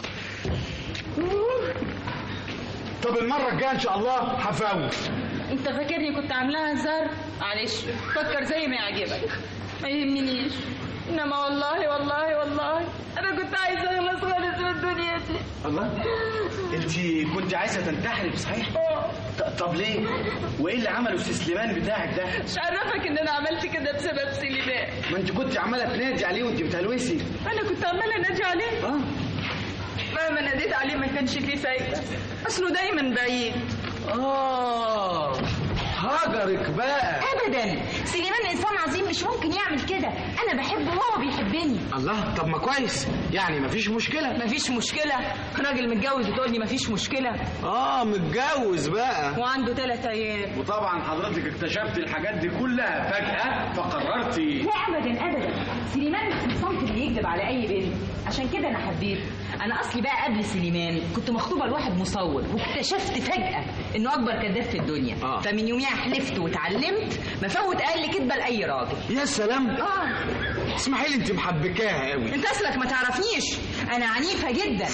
طب المره الجايه ان شاء الله هفوت انت فاكرني كنت عاملاها هزار معلش فكر زي ما يعجبك ما يهمنيش انما والله والله والله انا كنت عايزه اخلص خالص من الدنيا دي الله انت كنت عايزه تنتحري صحيح طب ليه وايه اللي عمله سي سليمان بتاعك ده مش عرفك ان انا عملت كده بسبب سليمان ما انت كنت عماله تنادي عليه وانت بتهلوسي انا كنت عماله انادي عليه اه مهما ناديت عليه ما كانش فيه فايده اصله دايما بعيد اه هجرك بقى ابدا سليمان انسان عظيم مش ممكن يعمل كده انا بحبه وهو بيحبني الله طب ما كويس يعني مفيش مشكله مفيش مشكله راجل متجوز وتقول لي مفيش مشكله اه متجوز بقى وعنده ثلاث عيال وطبعا حضرتك اكتشفت الحاجات دي كلها فجاه فقررتي لا ابدا ابدا سليمان مش من الصنف اللي يكذب على اي بنت عشان كده انا حبيته انا اصلي بقى قبل سليمان كنت مخطوبه لواحد مصور واكتشفت فجاه انه اكبر كذاب في الدنيا آه. فمن يوميها حلفت واتعلمت ما فوت اقل كدبه لاي راجل يا سلام اه اسمحي لي انت محبكاها قوي انت اصلك ما تعرفنيش انا عنيفه جدا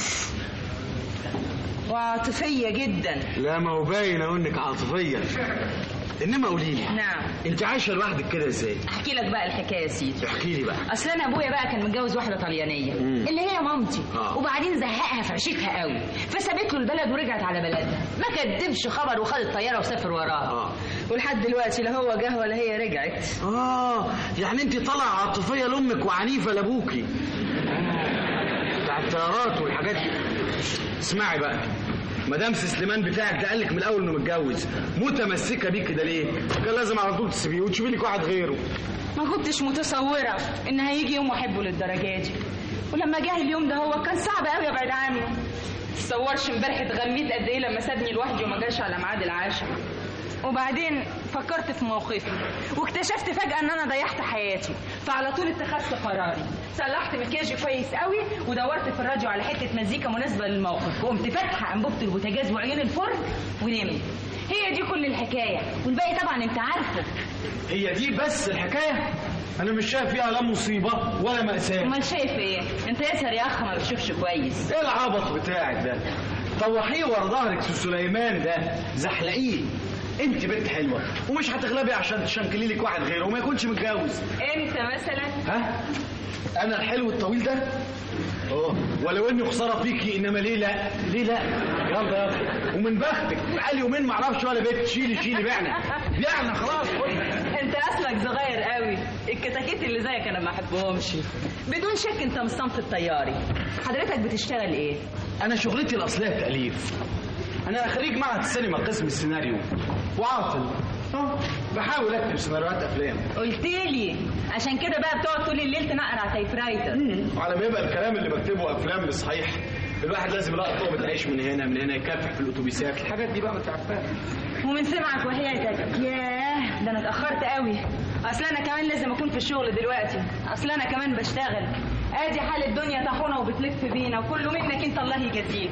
وعاطفيه جدا لا ما هو باين اهو انك عاطفيه انما قولي لي نعم انت عايشه لوحدك كده ازاي احكي لك بقى الحكايه يا سيدي احكي لي بقى اصل انا ابويا بقى كان متجوز واحده طليانيه مم. اللي هي مامتي آه. وبعدين زهقها في عيشتها قوي فسابت له البلد ورجعت على بلدها ما كدبش خبر وخد الطياره وسافر وراها آه. ولحد دلوقتي لا هو جه ولا هي رجعت اه يعني انت طالعه عاطفيه لامك وعنيفه لابوكي بتاع الطيارات والحاجات دي اسمعي بقى مدام سليمان بتاعك ده قالك من الاول انه متجوز متمسكه بيك كده ليه؟ كان لازم على طول تسيبيه وتشوفي لك واحد غيره ما كنتش متصوره ان هيجي يوم احبه للدرجه دي ولما جه اليوم ده هو كان صعب قوي ابعد عنه تصورش امبارح اتغميت قد ايه لما سابني لوحدي وما جاش على ميعاد العشاء وبعدين فكرت في موقفي واكتشفت فجأة ان انا ضيعت حياتي فعلى طول اتخذت قراري صلحت مكياجي كويس قوي ودورت في الراديو على حتة مزيكا مناسبة للموقف وقمت فاتحة انبوبة البوتاجاز وعيون الفرن ونمت هي دي كل الحكاية والباقي طبعا انت عارفه هي دي بس الحكايه انا مش شايف فيها لا مصيبه ولا ماساه امال شايف ايه انت ياسر يا اخ ما بتشوفش كويس ايه العبط بتاعك ده طوحيه ورا ظهرك سي سليمان ده زحلقيه انت بنت حلوه ومش هتغلبي عشان تشنكلي لك واحد غيره وما يكونش متجوز انت مثلا ها انا الحلو الطويل ده اه ولو اني خساره فيكي انما ليه لا ليه لا يلا يلا ومن بختك بقالي يومين ما اعرفش ولا بيت شيلي شيلي بعنا بعنا خلاص انت اصلك صغير قوي الكتاكيت اللي زيك انا ما احبهمش بدون شك انت من الصنف الطياري حضرتك بتشتغل ايه انا شغلتي الاصليه تاليف انا خريج معهد السينما قسم السيناريو وعاطل اه بحاول اكتب سيناريوهات افلام قلت لي عشان كده بقى بتقعد طول الليل تنقر على تايب رايتر وعلى ما يبقى الكلام اللي بكتبه افلام صحيح الواحد لازم يلاقي طعمة عيش من هنا من هنا يكافح في الاتوبيسات الحاجات دي بقى ما انت عارفاها ومن سمعك وحياتك ياه ده انا اتاخرت قوي اصل انا كمان لازم اكون في الشغل دلوقتي اصل انا كمان بشتغل ادي حال الدنيا طاحونه وبتلف بينا وكله منك انت الله يجازيك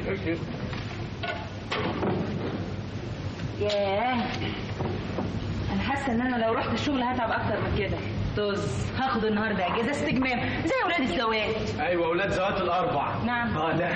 ياه انا حاسه ان انا لو رحت الشغل هتعب اكتر من كده طز هاخد النهارده اجازه استجمام زي اولاد الزواج ايوه اولاد ذوات الاربع نعم اه لا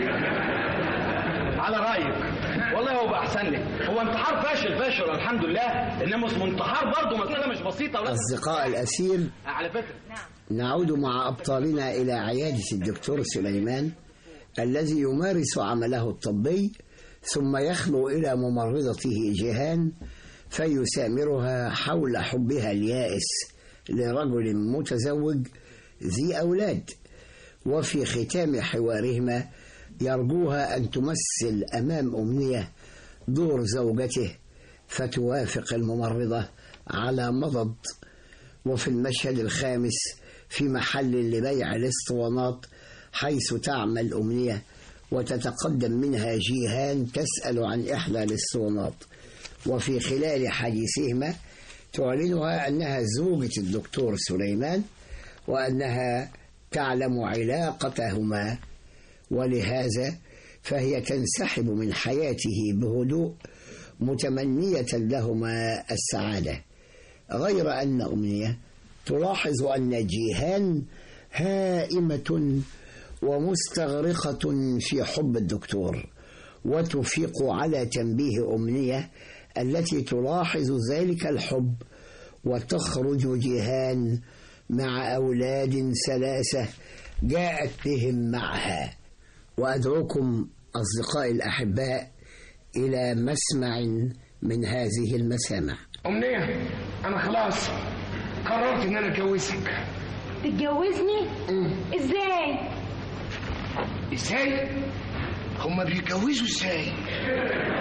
على رايك والله هو بقى احسن لك هو انتحار فاشل فاشل الحمد لله انما اسمه انتحار برضه مساله مش بسيطه ولا أصدقاء الأسير على فكره نعود مع أبطالنا إلى عيادة الدكتور سليمان الذي يمارس عمله الطبي ثم يخلو إلى ممرضته جيهان فيسامرها حول حبها اليائس لرجل متزوج ذي أولاد وفي ختام حوارهما يرجوها أن تمثل أمام أمنية دور زوجته فتوافق الممرضة على مضض وفي المشهد الخامس في محل لبيع الاسطوانات حيث تعمل أمنية وتتقدم منها جيهان تسأل عن إحدى الاسطوانات وفي خلال حديثهما تعلنها أنها زوجة الدكتور سليمان وأنها تعلم علاقتهما ولهذا فهي تنسحب من حياته بهدوء متمنية لهما السعادة غير أن أمنية تلاحظ أن جيهان هائمة ومستغرقة في حب الدكتور وتفيق على تنبيه أمنية التي تلاحظ ذلك الحب وتخرج جيهان مع أولاد ثلاثة جاءت بهم معها وأدعوكم أصدقائي الأحباء إلى مسمع من هذه المسامع أمنية أنا خلاص قررت إن أنا أتجوزك تتجوزني ازاي إزاي؟ هما بيتجوزوا إزاي؟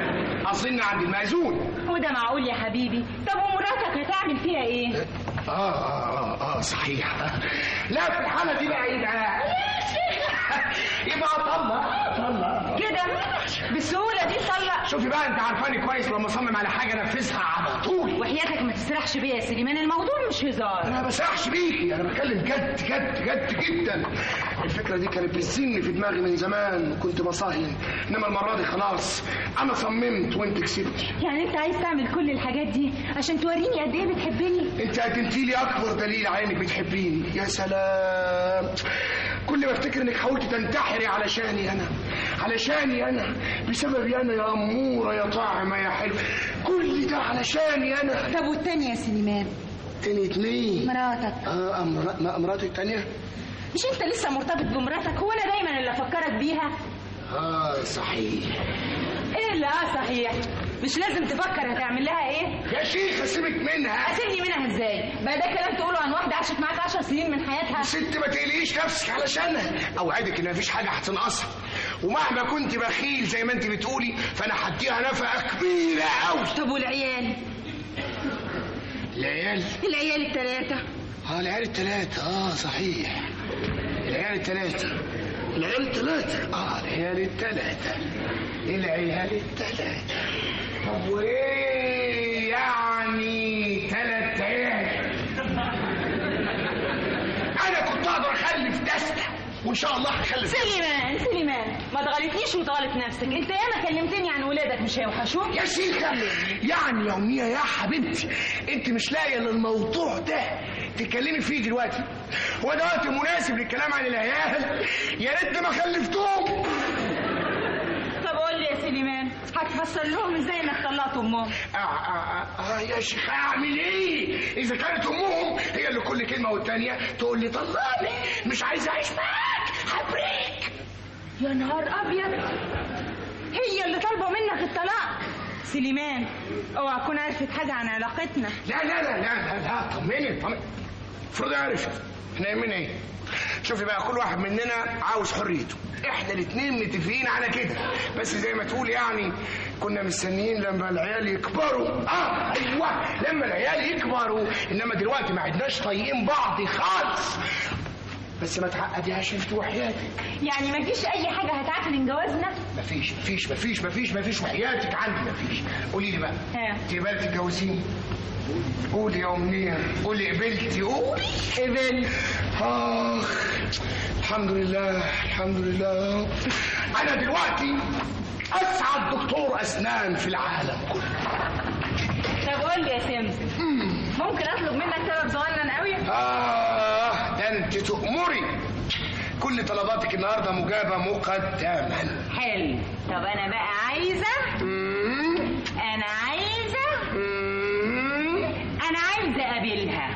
اظن عند المأذون وده معقول يا حبيبي طب ومراتك هتعمل فيها ايه اه اه اه, آه صحيح لا في الحالة دي بقى يبقى يبقى طلع طلع كده بالسهولة دي طلع شوفي بقى انت عارفاني كويس لما اصمم على حاجة انفذها على طول وحياتك ما تسرحش بيا يا سليمان الموضوع مش هزار انا ما بسرحش بيكي انا بتكلم جد جد جد جدا الفكرة دي كانت بتزن في دماغي من زمان وكنت بصهي انما المرة دي خلاص انا صممت وانت كسبت يعني انت عايز تعمل كل الحاجات دي عشان توريني قد ايه بتحبني انت قدمتي لي اكبر دليل على انك بتحبيني يا سلام كل ما افتكر انك حاولت تنتحري علشاني انا علشاني انا بسببي انا يا اموره يا طاعمه يا حلو كل ده علشاني انا طب والتانية يا سليمان تانية مين مراتك اه أمر... مراتي التانية مش انت لسه مرتبط بمراتك هو انا دايما اللي افكرك بيها اه صحيح ايه اللي اه صحيح مش لازم تفكر هتعمل لها ايه يا شيخ سيبك منها اسيبني منها ازاي بقى ده كلام تقوله عن واحده عاشت معاك 10 سنين من حياتها ست ما تقلقيش نفسك علشانها اوعدك ان مفيش حاجه هتنقصها ومهما كنت بخيل زي ما انت بتقولي فانا هديها نفقه كبيره قوي طب والعيال العيال العيال الثلاثه اه العيال الثلاثه اه صحيح العيال الثلاثه العيال الثلاثه اه العيال الثلاثه العيال الثلاثه طب وايه يعني ثلاث عيال انا كنت اقدر اخلف دستة وان شاء الله هخلف سليمان سليمان ما تغلطنيش وتغلط نفسك انت ياما كلمتني عن ولادك مش هيوحشوك يا شيخة يعني يا أمنية يا حبيبتي انت مش لاقية للموضوع ده تتكلمي فيه دلوقتي هو ده وقت مناسب للكلام عن العيال يا ريت ما خلفتهم طب قول لي يا سليمان هتفسر لهم ازاي انك طلعت امهم آه, آه, آه يا شيخ اعمل ايه اذا كانت امهم هي اللي كل كلمه والتانيه تقول لي طلقني مش عايز اعيش معاك هبريك يا نهار ابيض هي اللي طالبه منك الطلاق سليمان اوعى تكون عرفت حاجه عن علاقتنا لا لا لا لا لا, لا طمني طمني افرضي عرفت احنا يهمنا ايه شوفي بقى كل واحد مننا عاوز حريته احنا الاثنين متفقين على كده بس زي ما تقول يعني كنا مستنيين لما العيال يكبروا اه ايوه لما العيال يكبروا انما دلوقتي ما عدناش طايقين بعض خالص بس ما تعقديهاش انت وحياتك يعني ما فيش اي حاجه هتعكن من جوازنا مفيش مفيش مفيش مفيش مفيش وحياتك عندي مفيش قولي لي بقى تقبلي تتجوزيني قولي يا أمنية قولي قبلتي قولي قبلت آخ الحمد لله الحمد لله أنا دلوقتي أسعد دكتور أسنان في العالم كله طب قول لي يا سمسم ممكن أطلب منك طلب صغنن قوي؟ آه ده أنت تأمري كل طلباتك النهارده مجابة مقدما حلو طب أنا بقى عايزة أنا عايزة أنا عايزة أقابلها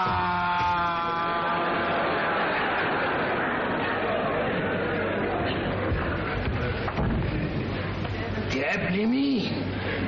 تقابلي مين؟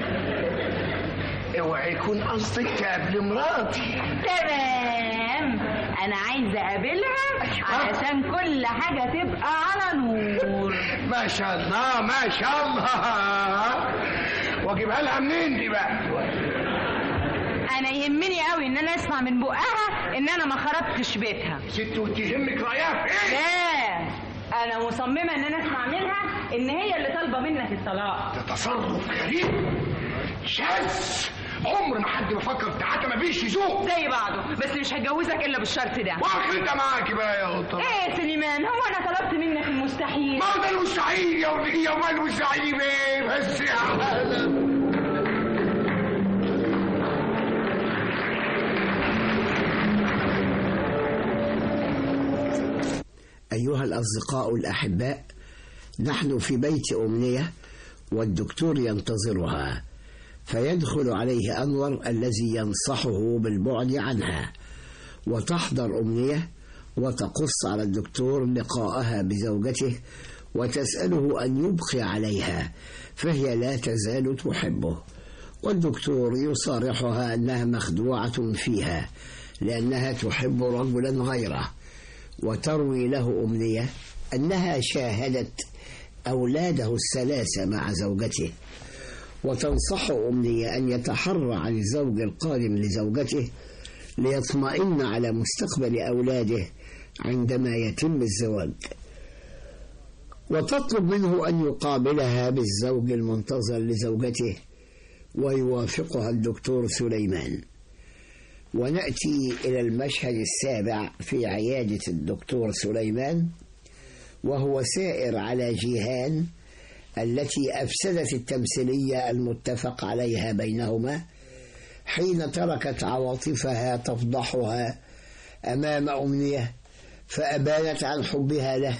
اوعي يكون قصدك تقابلي مراتي تمام أنا عايزة أقابلها علشان كل حاجة تبقى على نور ما شاء الله ما شاء الله واجيبها لها منين دي بقى؟ انا يهمني قوي ان انا اسمع من بقها ان انا ما خربتش بيتها ست وتهمك رايها في ايه لا انا مصممه ان انا اسمع منها ان هي اللي طالبه منك الطلاق ده تصرف غريب شاذ عمر ما حد بفكر في حتى ما فيش ذوق زي بعضه بس مش هتجوزك الا بالشرط ده واخر انت معاكي بقى يا قطه ايه يا سليمان هو انا طلبت منك المستحيل ما هو ده المستحيل يا ولدي يا ما المستحيل ايه بس يا عالم أيها الأصدقاء الأحباء نحن في بيت أمنية والدكتور ينتظرها فيدخل عليه أنور الذي ينصحه بالبعد عنها وتحضر أمنية وتقص على الدكتور لقاءها بزوجته وتسأله أن يبقي عليها فهي لا تزال تحبه والدكتور يصارحها أنها مخدوعة فيها لأنها تحب رجلا غيره وتروي له أمنية أنها شاهدت أولاده الثلاثة مع زوجته وتنصح أمنية أن يتحرى عن الزوج القادم لزوجته ليطمئن على مستقبل أولاده عندما يتم الزواج وتطلب منه أن يقابلها بالزوج المنتظر لزوجته ويوافقها الدكتور سليمان ونأتي إلى المشهد السابع في عيادة الدكتور سليمان وهو سائر على جيهان التي أفسدت التمثيلية المتفق عليها بينهما حين تركت عواطفها تفضحها أمام أمنية فأبانت عن حبها له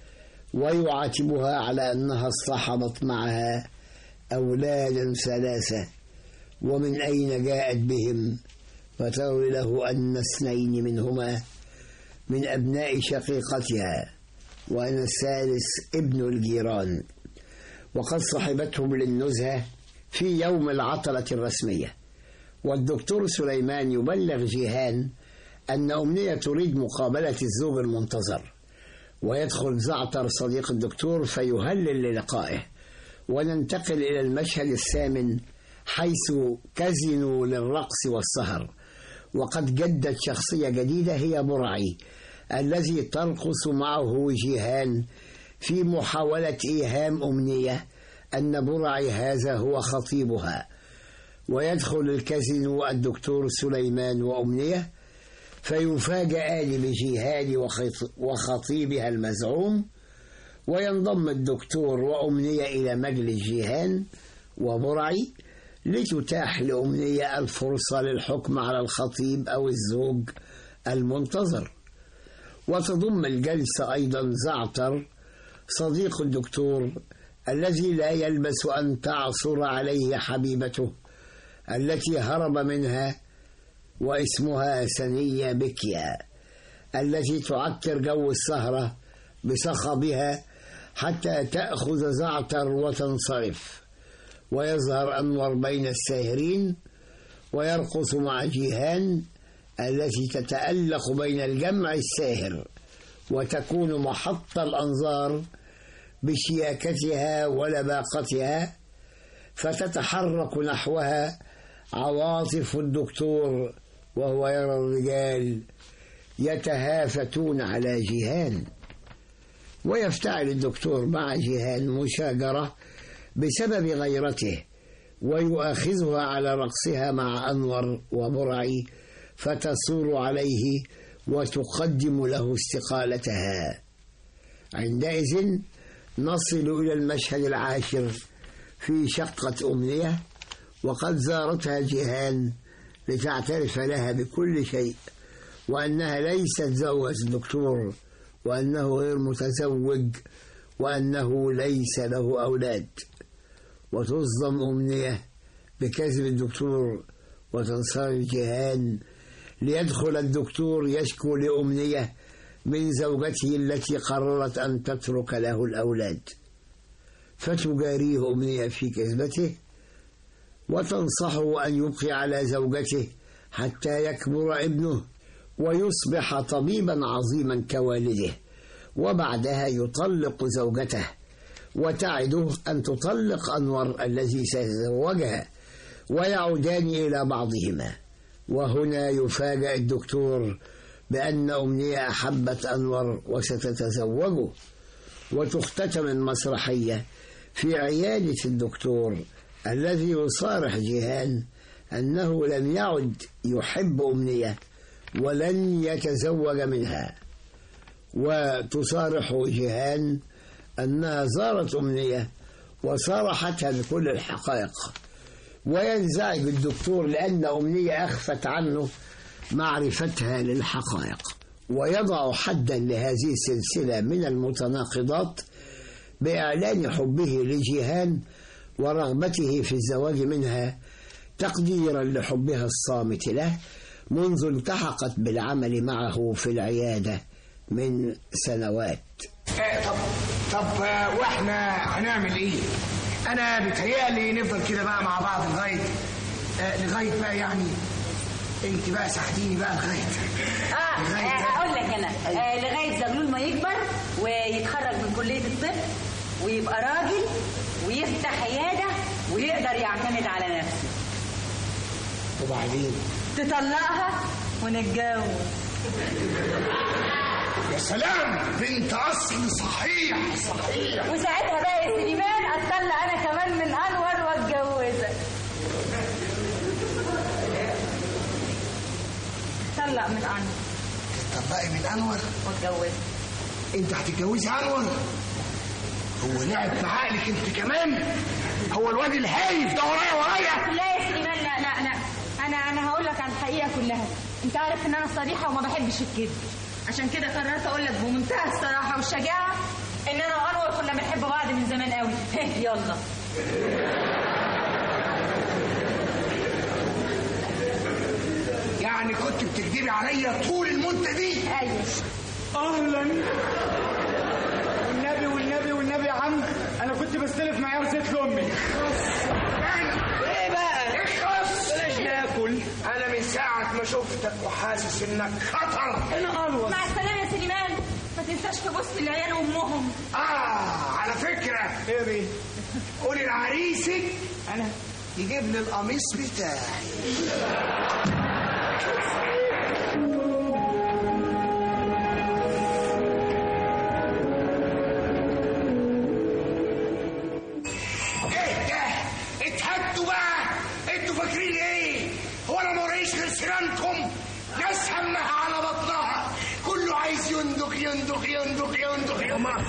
ويعاتبها على أنها اصطحبت معها أولادا ثلاثة ومن أين جاءت بهم فتروي له أن اثنين منهما من أبناء شقيقتها وأن الثالث ابن الجيران وقد صحبتهم للنزهة في يوم العطلة الرسمية والدكتور سليمان يبلغ جيهان أن أمنية تريد مقابلة الزوج المنتظر ويدخل زعتر صديق الدكتور فيهلل للقائه وننتقل إلى المشهد الثامن حيث كزنوا للرقص والسهر وقد جدت شخصية جديدة هي برعي الذي ترقص معه جيهان في محاولة إيهام أمنية أن برعي هذا هو خطيبها ويدخل الكازينو الدكتور سليمان وأمنية فيفاجآن بجيهان وخطيبها المزعوم وينضم الدكتور وأمنية إلى مجلس جيهان وبرعي لتتاح لأمنية الفرصة للحكم على الخطيب أو الزوج المنتظر وتضم الجلسة أيضا زعتر صديق الدكتور الذي لا يلبس أن تعصر عليه حبيبته التي هرب منها واسمها سنية بكيا التي تعكر جو السهرة بصخبها حتى تأخذ زعتر وتنصرف ويظهر أنور بين الساهرين ويرقص مع جيهان التي تتألق بين الجمع الساهر وتكون محط الأنظار بشياكتها ولباقتها فتتحرك نحوها عواطف الدكتور وهو يرى الرجال يتهافتون على جيهان ويفتعل الدكتور مع جيهان مشاجرة بسبب غيرته ويؤاخذها على رقصها مع أنور وبرعي فتصور عليه وتقدم له استقالتها عندئذ نصل إلى المشهد العاشر في شقة أمنية وقد زارتها جيهان لتعترف لها بكل شيء وأنها ليست زوج الدكتور وأنه غير متزوج وأنه ليس له أولاد وتصدم أمنية بكذب الدكتور وتنصرف جيهان ليدخل الدكتور يشكو لأمنية من زوجته التي قررت أن تترك له الأولاد فتجاريه أمنية في كذبته وتنصحه أن يبقي على زوجته حتى يكبر ابنه ويصبح طبيبا عظيما كوالده وبعدها يطلق زوجته وتعده أن تطلق أنور الذي سيتزوجها ويعودان إلى بعضهما وهنا يفاجأ الدكتور بأن أمنية أحبت أنور وستتزوجه وتختتم المسرحية في عيادة الدكتور الذي يصارح جيهان أنه لم يعد يحب أمنية ولن يتزوج منها وتصارح جيهان أنها زارت أمنية وصارحتها بكل الحقائق وينزعج الدكتور لأن أمنية أخفت عنه معرفتها للحقائق ويضع حدا لهذه السلسلة من المتناقضات بإعلان حبه لجيهان ورغبته في الزواج منها تقديرا لحبها الصامت له منذ التحقت بالعمل معه في العيادة من سنوات آه طب طب آه واحنا هنعمل ايه؟ انا بتهيألي نفضل كده بقى مع بعض لغايه آه لغايه بقى يعني انت بقى ساعديني بقى لغايه اه لغاية- آه، هقول لك انا آه لغايه زغلول ما يكبر ويتخرج من كليه الطب ويبقى راجل ويفتح عياده ويقدر يعتمد على نفسه وبعدين تطلقها ونتجوز يا سلام بنت اصل صحيح صحيح وساعتها بقى يا سليمان اتطلق انا كمان من انور واتجوزك طلق من انور تطلقي من انور واتجوزك انت هتتجوزي انور هو لعب بعقلك انت كمان هو الواد الهايف ده ورايا ورايا لا يا سليمان لا لا لا انا انا هقول لك عن الحقيقه كلها انت عارف ان انا صريحه وما بحبش الكذب عشان كده قررت اقول لك بمنتهى الصراحه والشجاعه ان انا وانور كنا بنحب بعض من زمان قوي يلا يعني كنت بتكذبي عليا طول المده دي ايوه اهلا والنبي والنبي والنبي يا عم انا كنت بستلف معيار زيت لامي ايه بقى اخلص بلاش ناكل انا من ساعه ما شفتك وحاسس انك خطر انا انور مع السلامه يا سليمان ما تنساش تبص للعيال وامهم اه على فكره ايه بيه قولي لعريسك انا يجيب لي القميص بتاعي ايه ده اتهدوا بقى انتوا فاكرين ايه هو انا ما وريش غير سنانكم ناس همها على بطنها كله عايز يندق يندق يندق يندق يا ما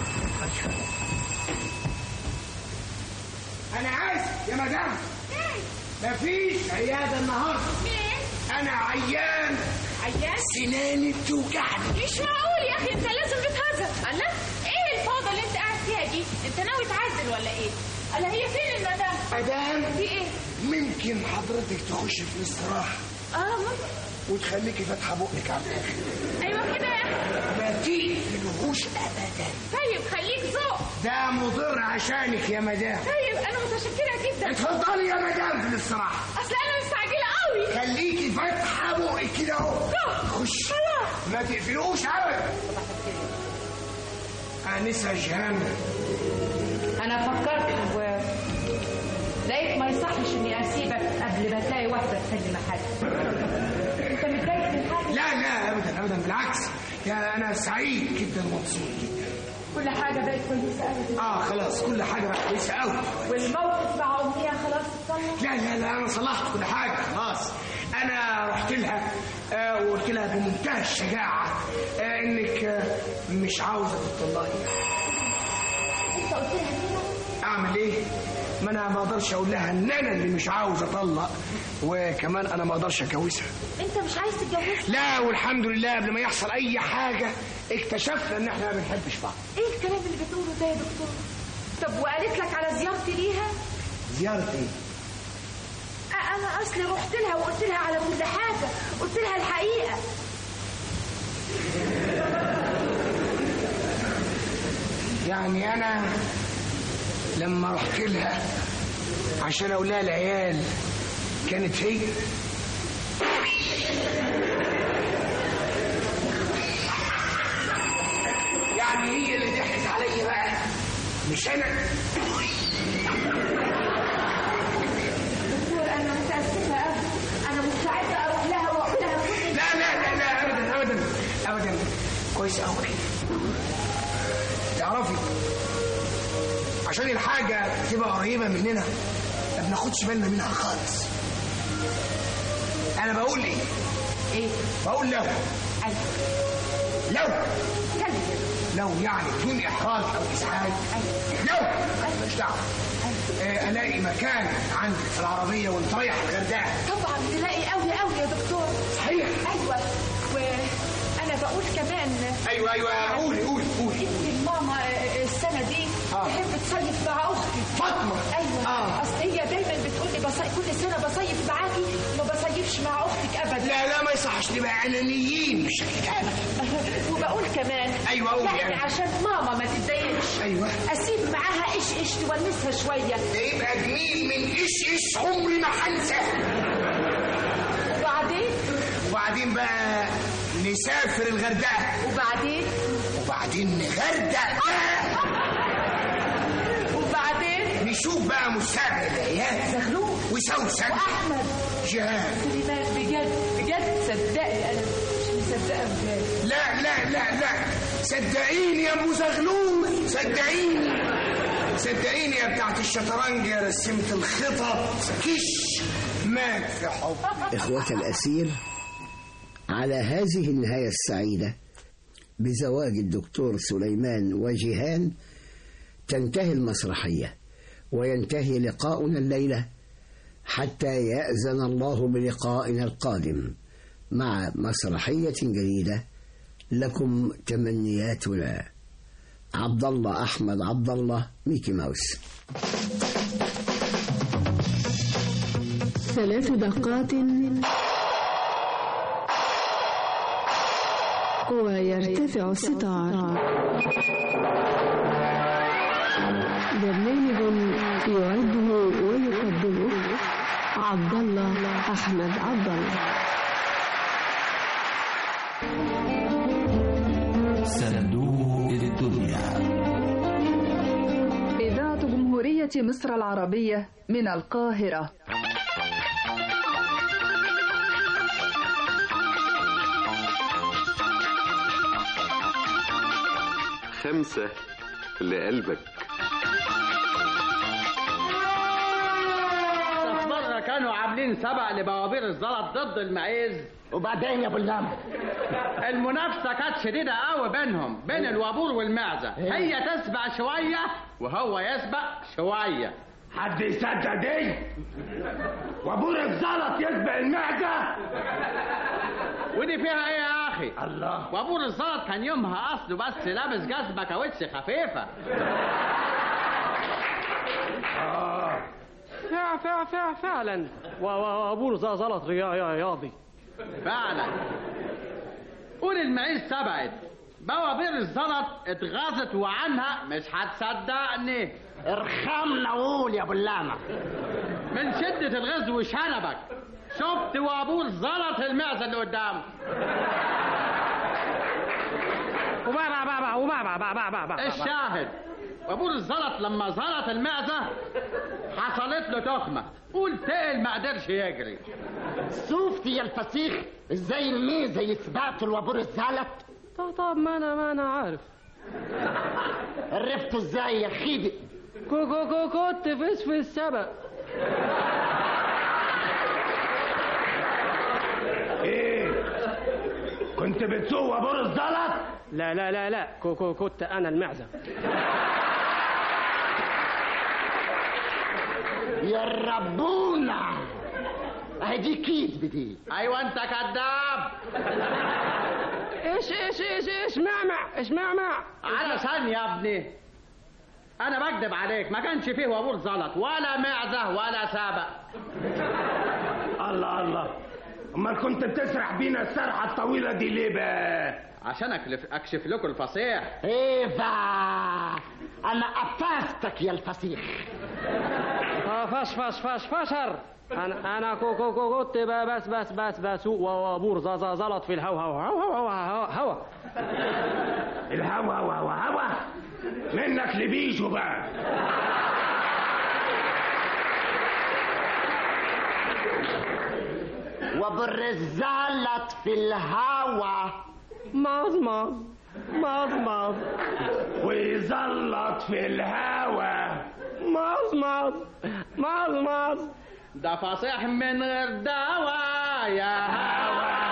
انا اسف يا مدام مفيش عياده النهارده انا عيان عيان سناني بتوجعني مش معقول يا اخي انت لازم بتهزر الله ايه الفوضى اللي انت قاعد فيها دي انت ناوي تعزل ولا ايه الله هي فين المدام مدام في ايه ممكن حضرتك تخش في الاستراحه اه ممكن وتخليكي فاتحه بقك على الاخر ايوه كده يا اخي ما تقفلهوش ابدا طيب خليك ذوق ده مضر عشانك يا مدام طيب انا متشكره جدا اتفضلي يا مدام في الاستراحه اصل انا مستعجله قوي خليكي فاتحه بقك كده اهو خش ما تقفلوش ابدا انسه جهنم انا فكرت و لقيت ما يصحش اني اسيبك قبل ما تلاقي واحده تحل محل انت متضايق من حاجه لا لا ابدا ابدا بالعكس يا انا سعيد جدا ومبسوط جدا كل حاجه بقت كويسه قوي اه خلاص كل حاجه بقت كويسه قوي والموقف مع امنيه خلاص اتصلح لا لا لا انا صلحت كل حاجه خلاص انا رحت لها آه وقلت لها بمنتهى الشجاعه آه انك آه مش عاوزه تطلقي انت قلت لها كده اعمل ايه ما انا ما اقدرش اقول لها ان انا اللي مش عاوز اطلق وكمان انا ما اقدرش اتجوزها انت مش عايز تتجوزها لا والحمد لله قبل ما يحصل اي حاجه اكتشفنا ان احنا ما بنحبش بعض ايه الكلام اللي بتقوله ده يا دكتور طب وقالت لك على زيارتي ليها زياره ايه أ- انا اصلي رحت لها وقلت لها على كل حاجه قلت لها الحقيقه يعني انا لما رحت لها عشان اقول لها العيال كانت هي يعني هي اللي ضحكت عليا بقى مش انا دكتور انا متاسفه قوي انا مستعده اروح لها واقول لها كل لا لا لا لا ابدا ابدا ابدا كويس قوي تعرفي عشان الحاجه تبقى قريبه مننا ما بناخدش بالنا منها خالص انا بقول ايه ايه بقول لو ايوه لو كلمه لو يعني بدون احراج او ازعاج لو مش دعوه آه، الاقي مكان عندك في العربيه وانت رايح الغردقه طبعا تلاقي قوي قوي يا دكتور صحيح ايوه وانا بقول كمان ايوه ايوه قولي قولي قولي يمكن ماما السنه دي آه. تحب تصيف مع اختي فاطمه ايوه آه. اصل هي دايما بتقول لي بصي... كل سنه بصيف معاكي وما بصيفش مع اختك ابدا لا لا ما يصحش نبقى انانيين بالشكل ده وبقول كمان أيوة، قولي يعني يعني. عشان ماما ما تتضايقش أيوة. اسيب معاها ايش ايش تونسها شويه ده يبقى جميل من ايش ايش عمري ما هنساه وبعدين وبعدين بقى نسافر الغردقه وبعدين وبعدين نغردق وبعدين نشوف بقى مستقبل العيال زغلول وسوسن واحمد جهاد خلي بالك بجد بجد صدقني انا مش مصدقه بجد لا لا لا لا صدقيني يا ابو زغلول صدقيني صدقيني يا بتاعت الشطرنج يا رسمت الخطط كش مات في حب إخوة الأسير على هذه النهاية السعيدة بزواج الدكتور سليمان وجيهان تنتهي المسرحية وينتهي لقاؤنا الليلة حتى يأذن الله بلقائنا القادم مع مسرحية جديدة لكم تمنياتنا عبد الله أحمد عبد الله ميكي ماوس ثلاث دقات ويرتفع الستار برنامج يعده ويقدمه عبد الله احمد عبد الله صندوق الدنيا إذاعة جمهورية مصر العربية من القاهرة خمسة لقلبك مرة كانوا عاملين سبع لبوابير الزلط ضد المعيز وبعدين يا ابو اللمع المنافسة كانت شديدة قوي بينهم بين الوابور والمعزة هي تسبق شوية وهو يسبق شوية حد يصدق دي وابور الزلط يسبق المعدة ودي فيها ايه يا اخي الله وابور الزلط كان يومها اصله بس لابس جزمة كاوتش خفيفة آه. فع فع فع فعلا و- و- وابور ز- زلط ريا- يا رياضي فعلا قول المعيز سبقت بوابير الزلط اتغاظت وعنها مش هتصدقني ارخمنا قول يا ابو اللامع من شدة الغز وشنبك شفت وابور زلط المعزة اللي قدامه وبابا بابا وبابا بابا بابا الشاهد وابور الزلط لما زلط المعزة حصلت له تخمة قول تقل ما قدرش يجري شفتي يا الفسيخ ازاي الميزه يسبقت الوابور الزلط طب طب ما انا ما انا عارف عرفتوا ازاي يا خيدي كو كو كو كنت فيس في السبق ايه كنت بتسوق وابور الزلط لا لا لا لا كو كو كنت انا المعزه يا ربونا اهي دي كيد دي ايوه انت كذاب ايش ايش ايش ايش معمع ايش معمع علشان يا ابني انا بكذب عليك ما كانش فيه وابور زلط ولا معزه ولا سابق الله الله امال كنت بتسرح بينا السرحه الطويله دي ليه بقى عشان أكلف اكشف لكم الفصيح ايفا انا قفزتك يا الفسيخ اه فش فش فش فشر انا انا كو كو كو كنت ب- بس بس بس بسوق وابور ز- ز- زلط في الهوا هوا هوا هوا هوا هوا الهوا هوا هوا هوا منك لبيجو بقى وبر الزلط في الهوا ماز ماز ماز ماز ويزلط في الهوا ماز ماز ماز ماز ده فصيح من غير دواء يا هوا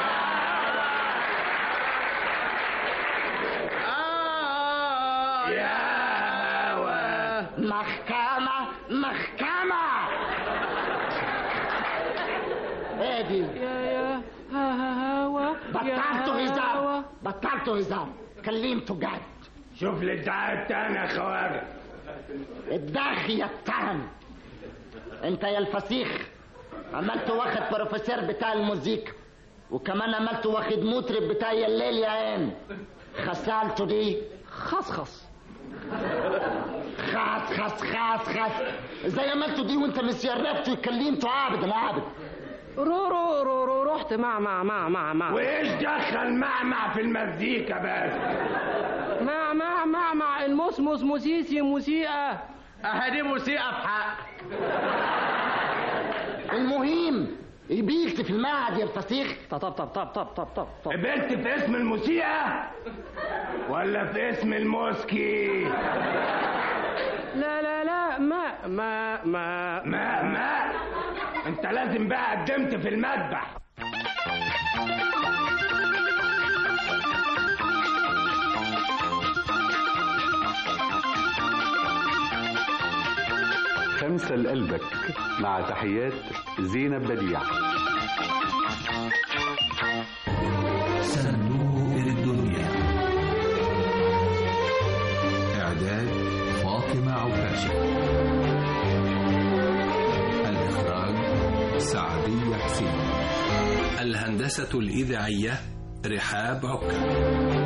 آه يا هوا محكمة محكمة ايه دي يا يا ها ها هوا بطلتوا هزار بطلتوا هزار كلمتوا جد شوف لي الدعاء التاني يا خواجه الداخية التهم انت يا الفسيخ عملت واخد بروفيسور بتاع الموزيكا وكمان عملت واخد مطرب بتاع يا الليل يا عين خسالته دي خصخص خاص خاص خاص خاص زي عملتوا دي وانت مسيرفت وكلمته عابد عابد رو رو رو رو رحت مع مع مع مع مع وايش دخل معمع في المزيكا بس مع مع مع مع المسمس موسيسي موسيقى اهدي موسيقى بحق المهم قبلت في المعهد يا الفسيخ طب طب طب طب طب طب طب طب قبلت في اسم الموسيقى ولا في اسم الموسكي لا لا لا ما ما ما ما ما انت لازم بقى قدمت في المذبح خمسة لقلبك مع تحيات زينب بديع صندوق الدنيا إعداد فاطمة عكاشة الإخراج سعدية حسين الهندسة الإذاعية رحاب عكا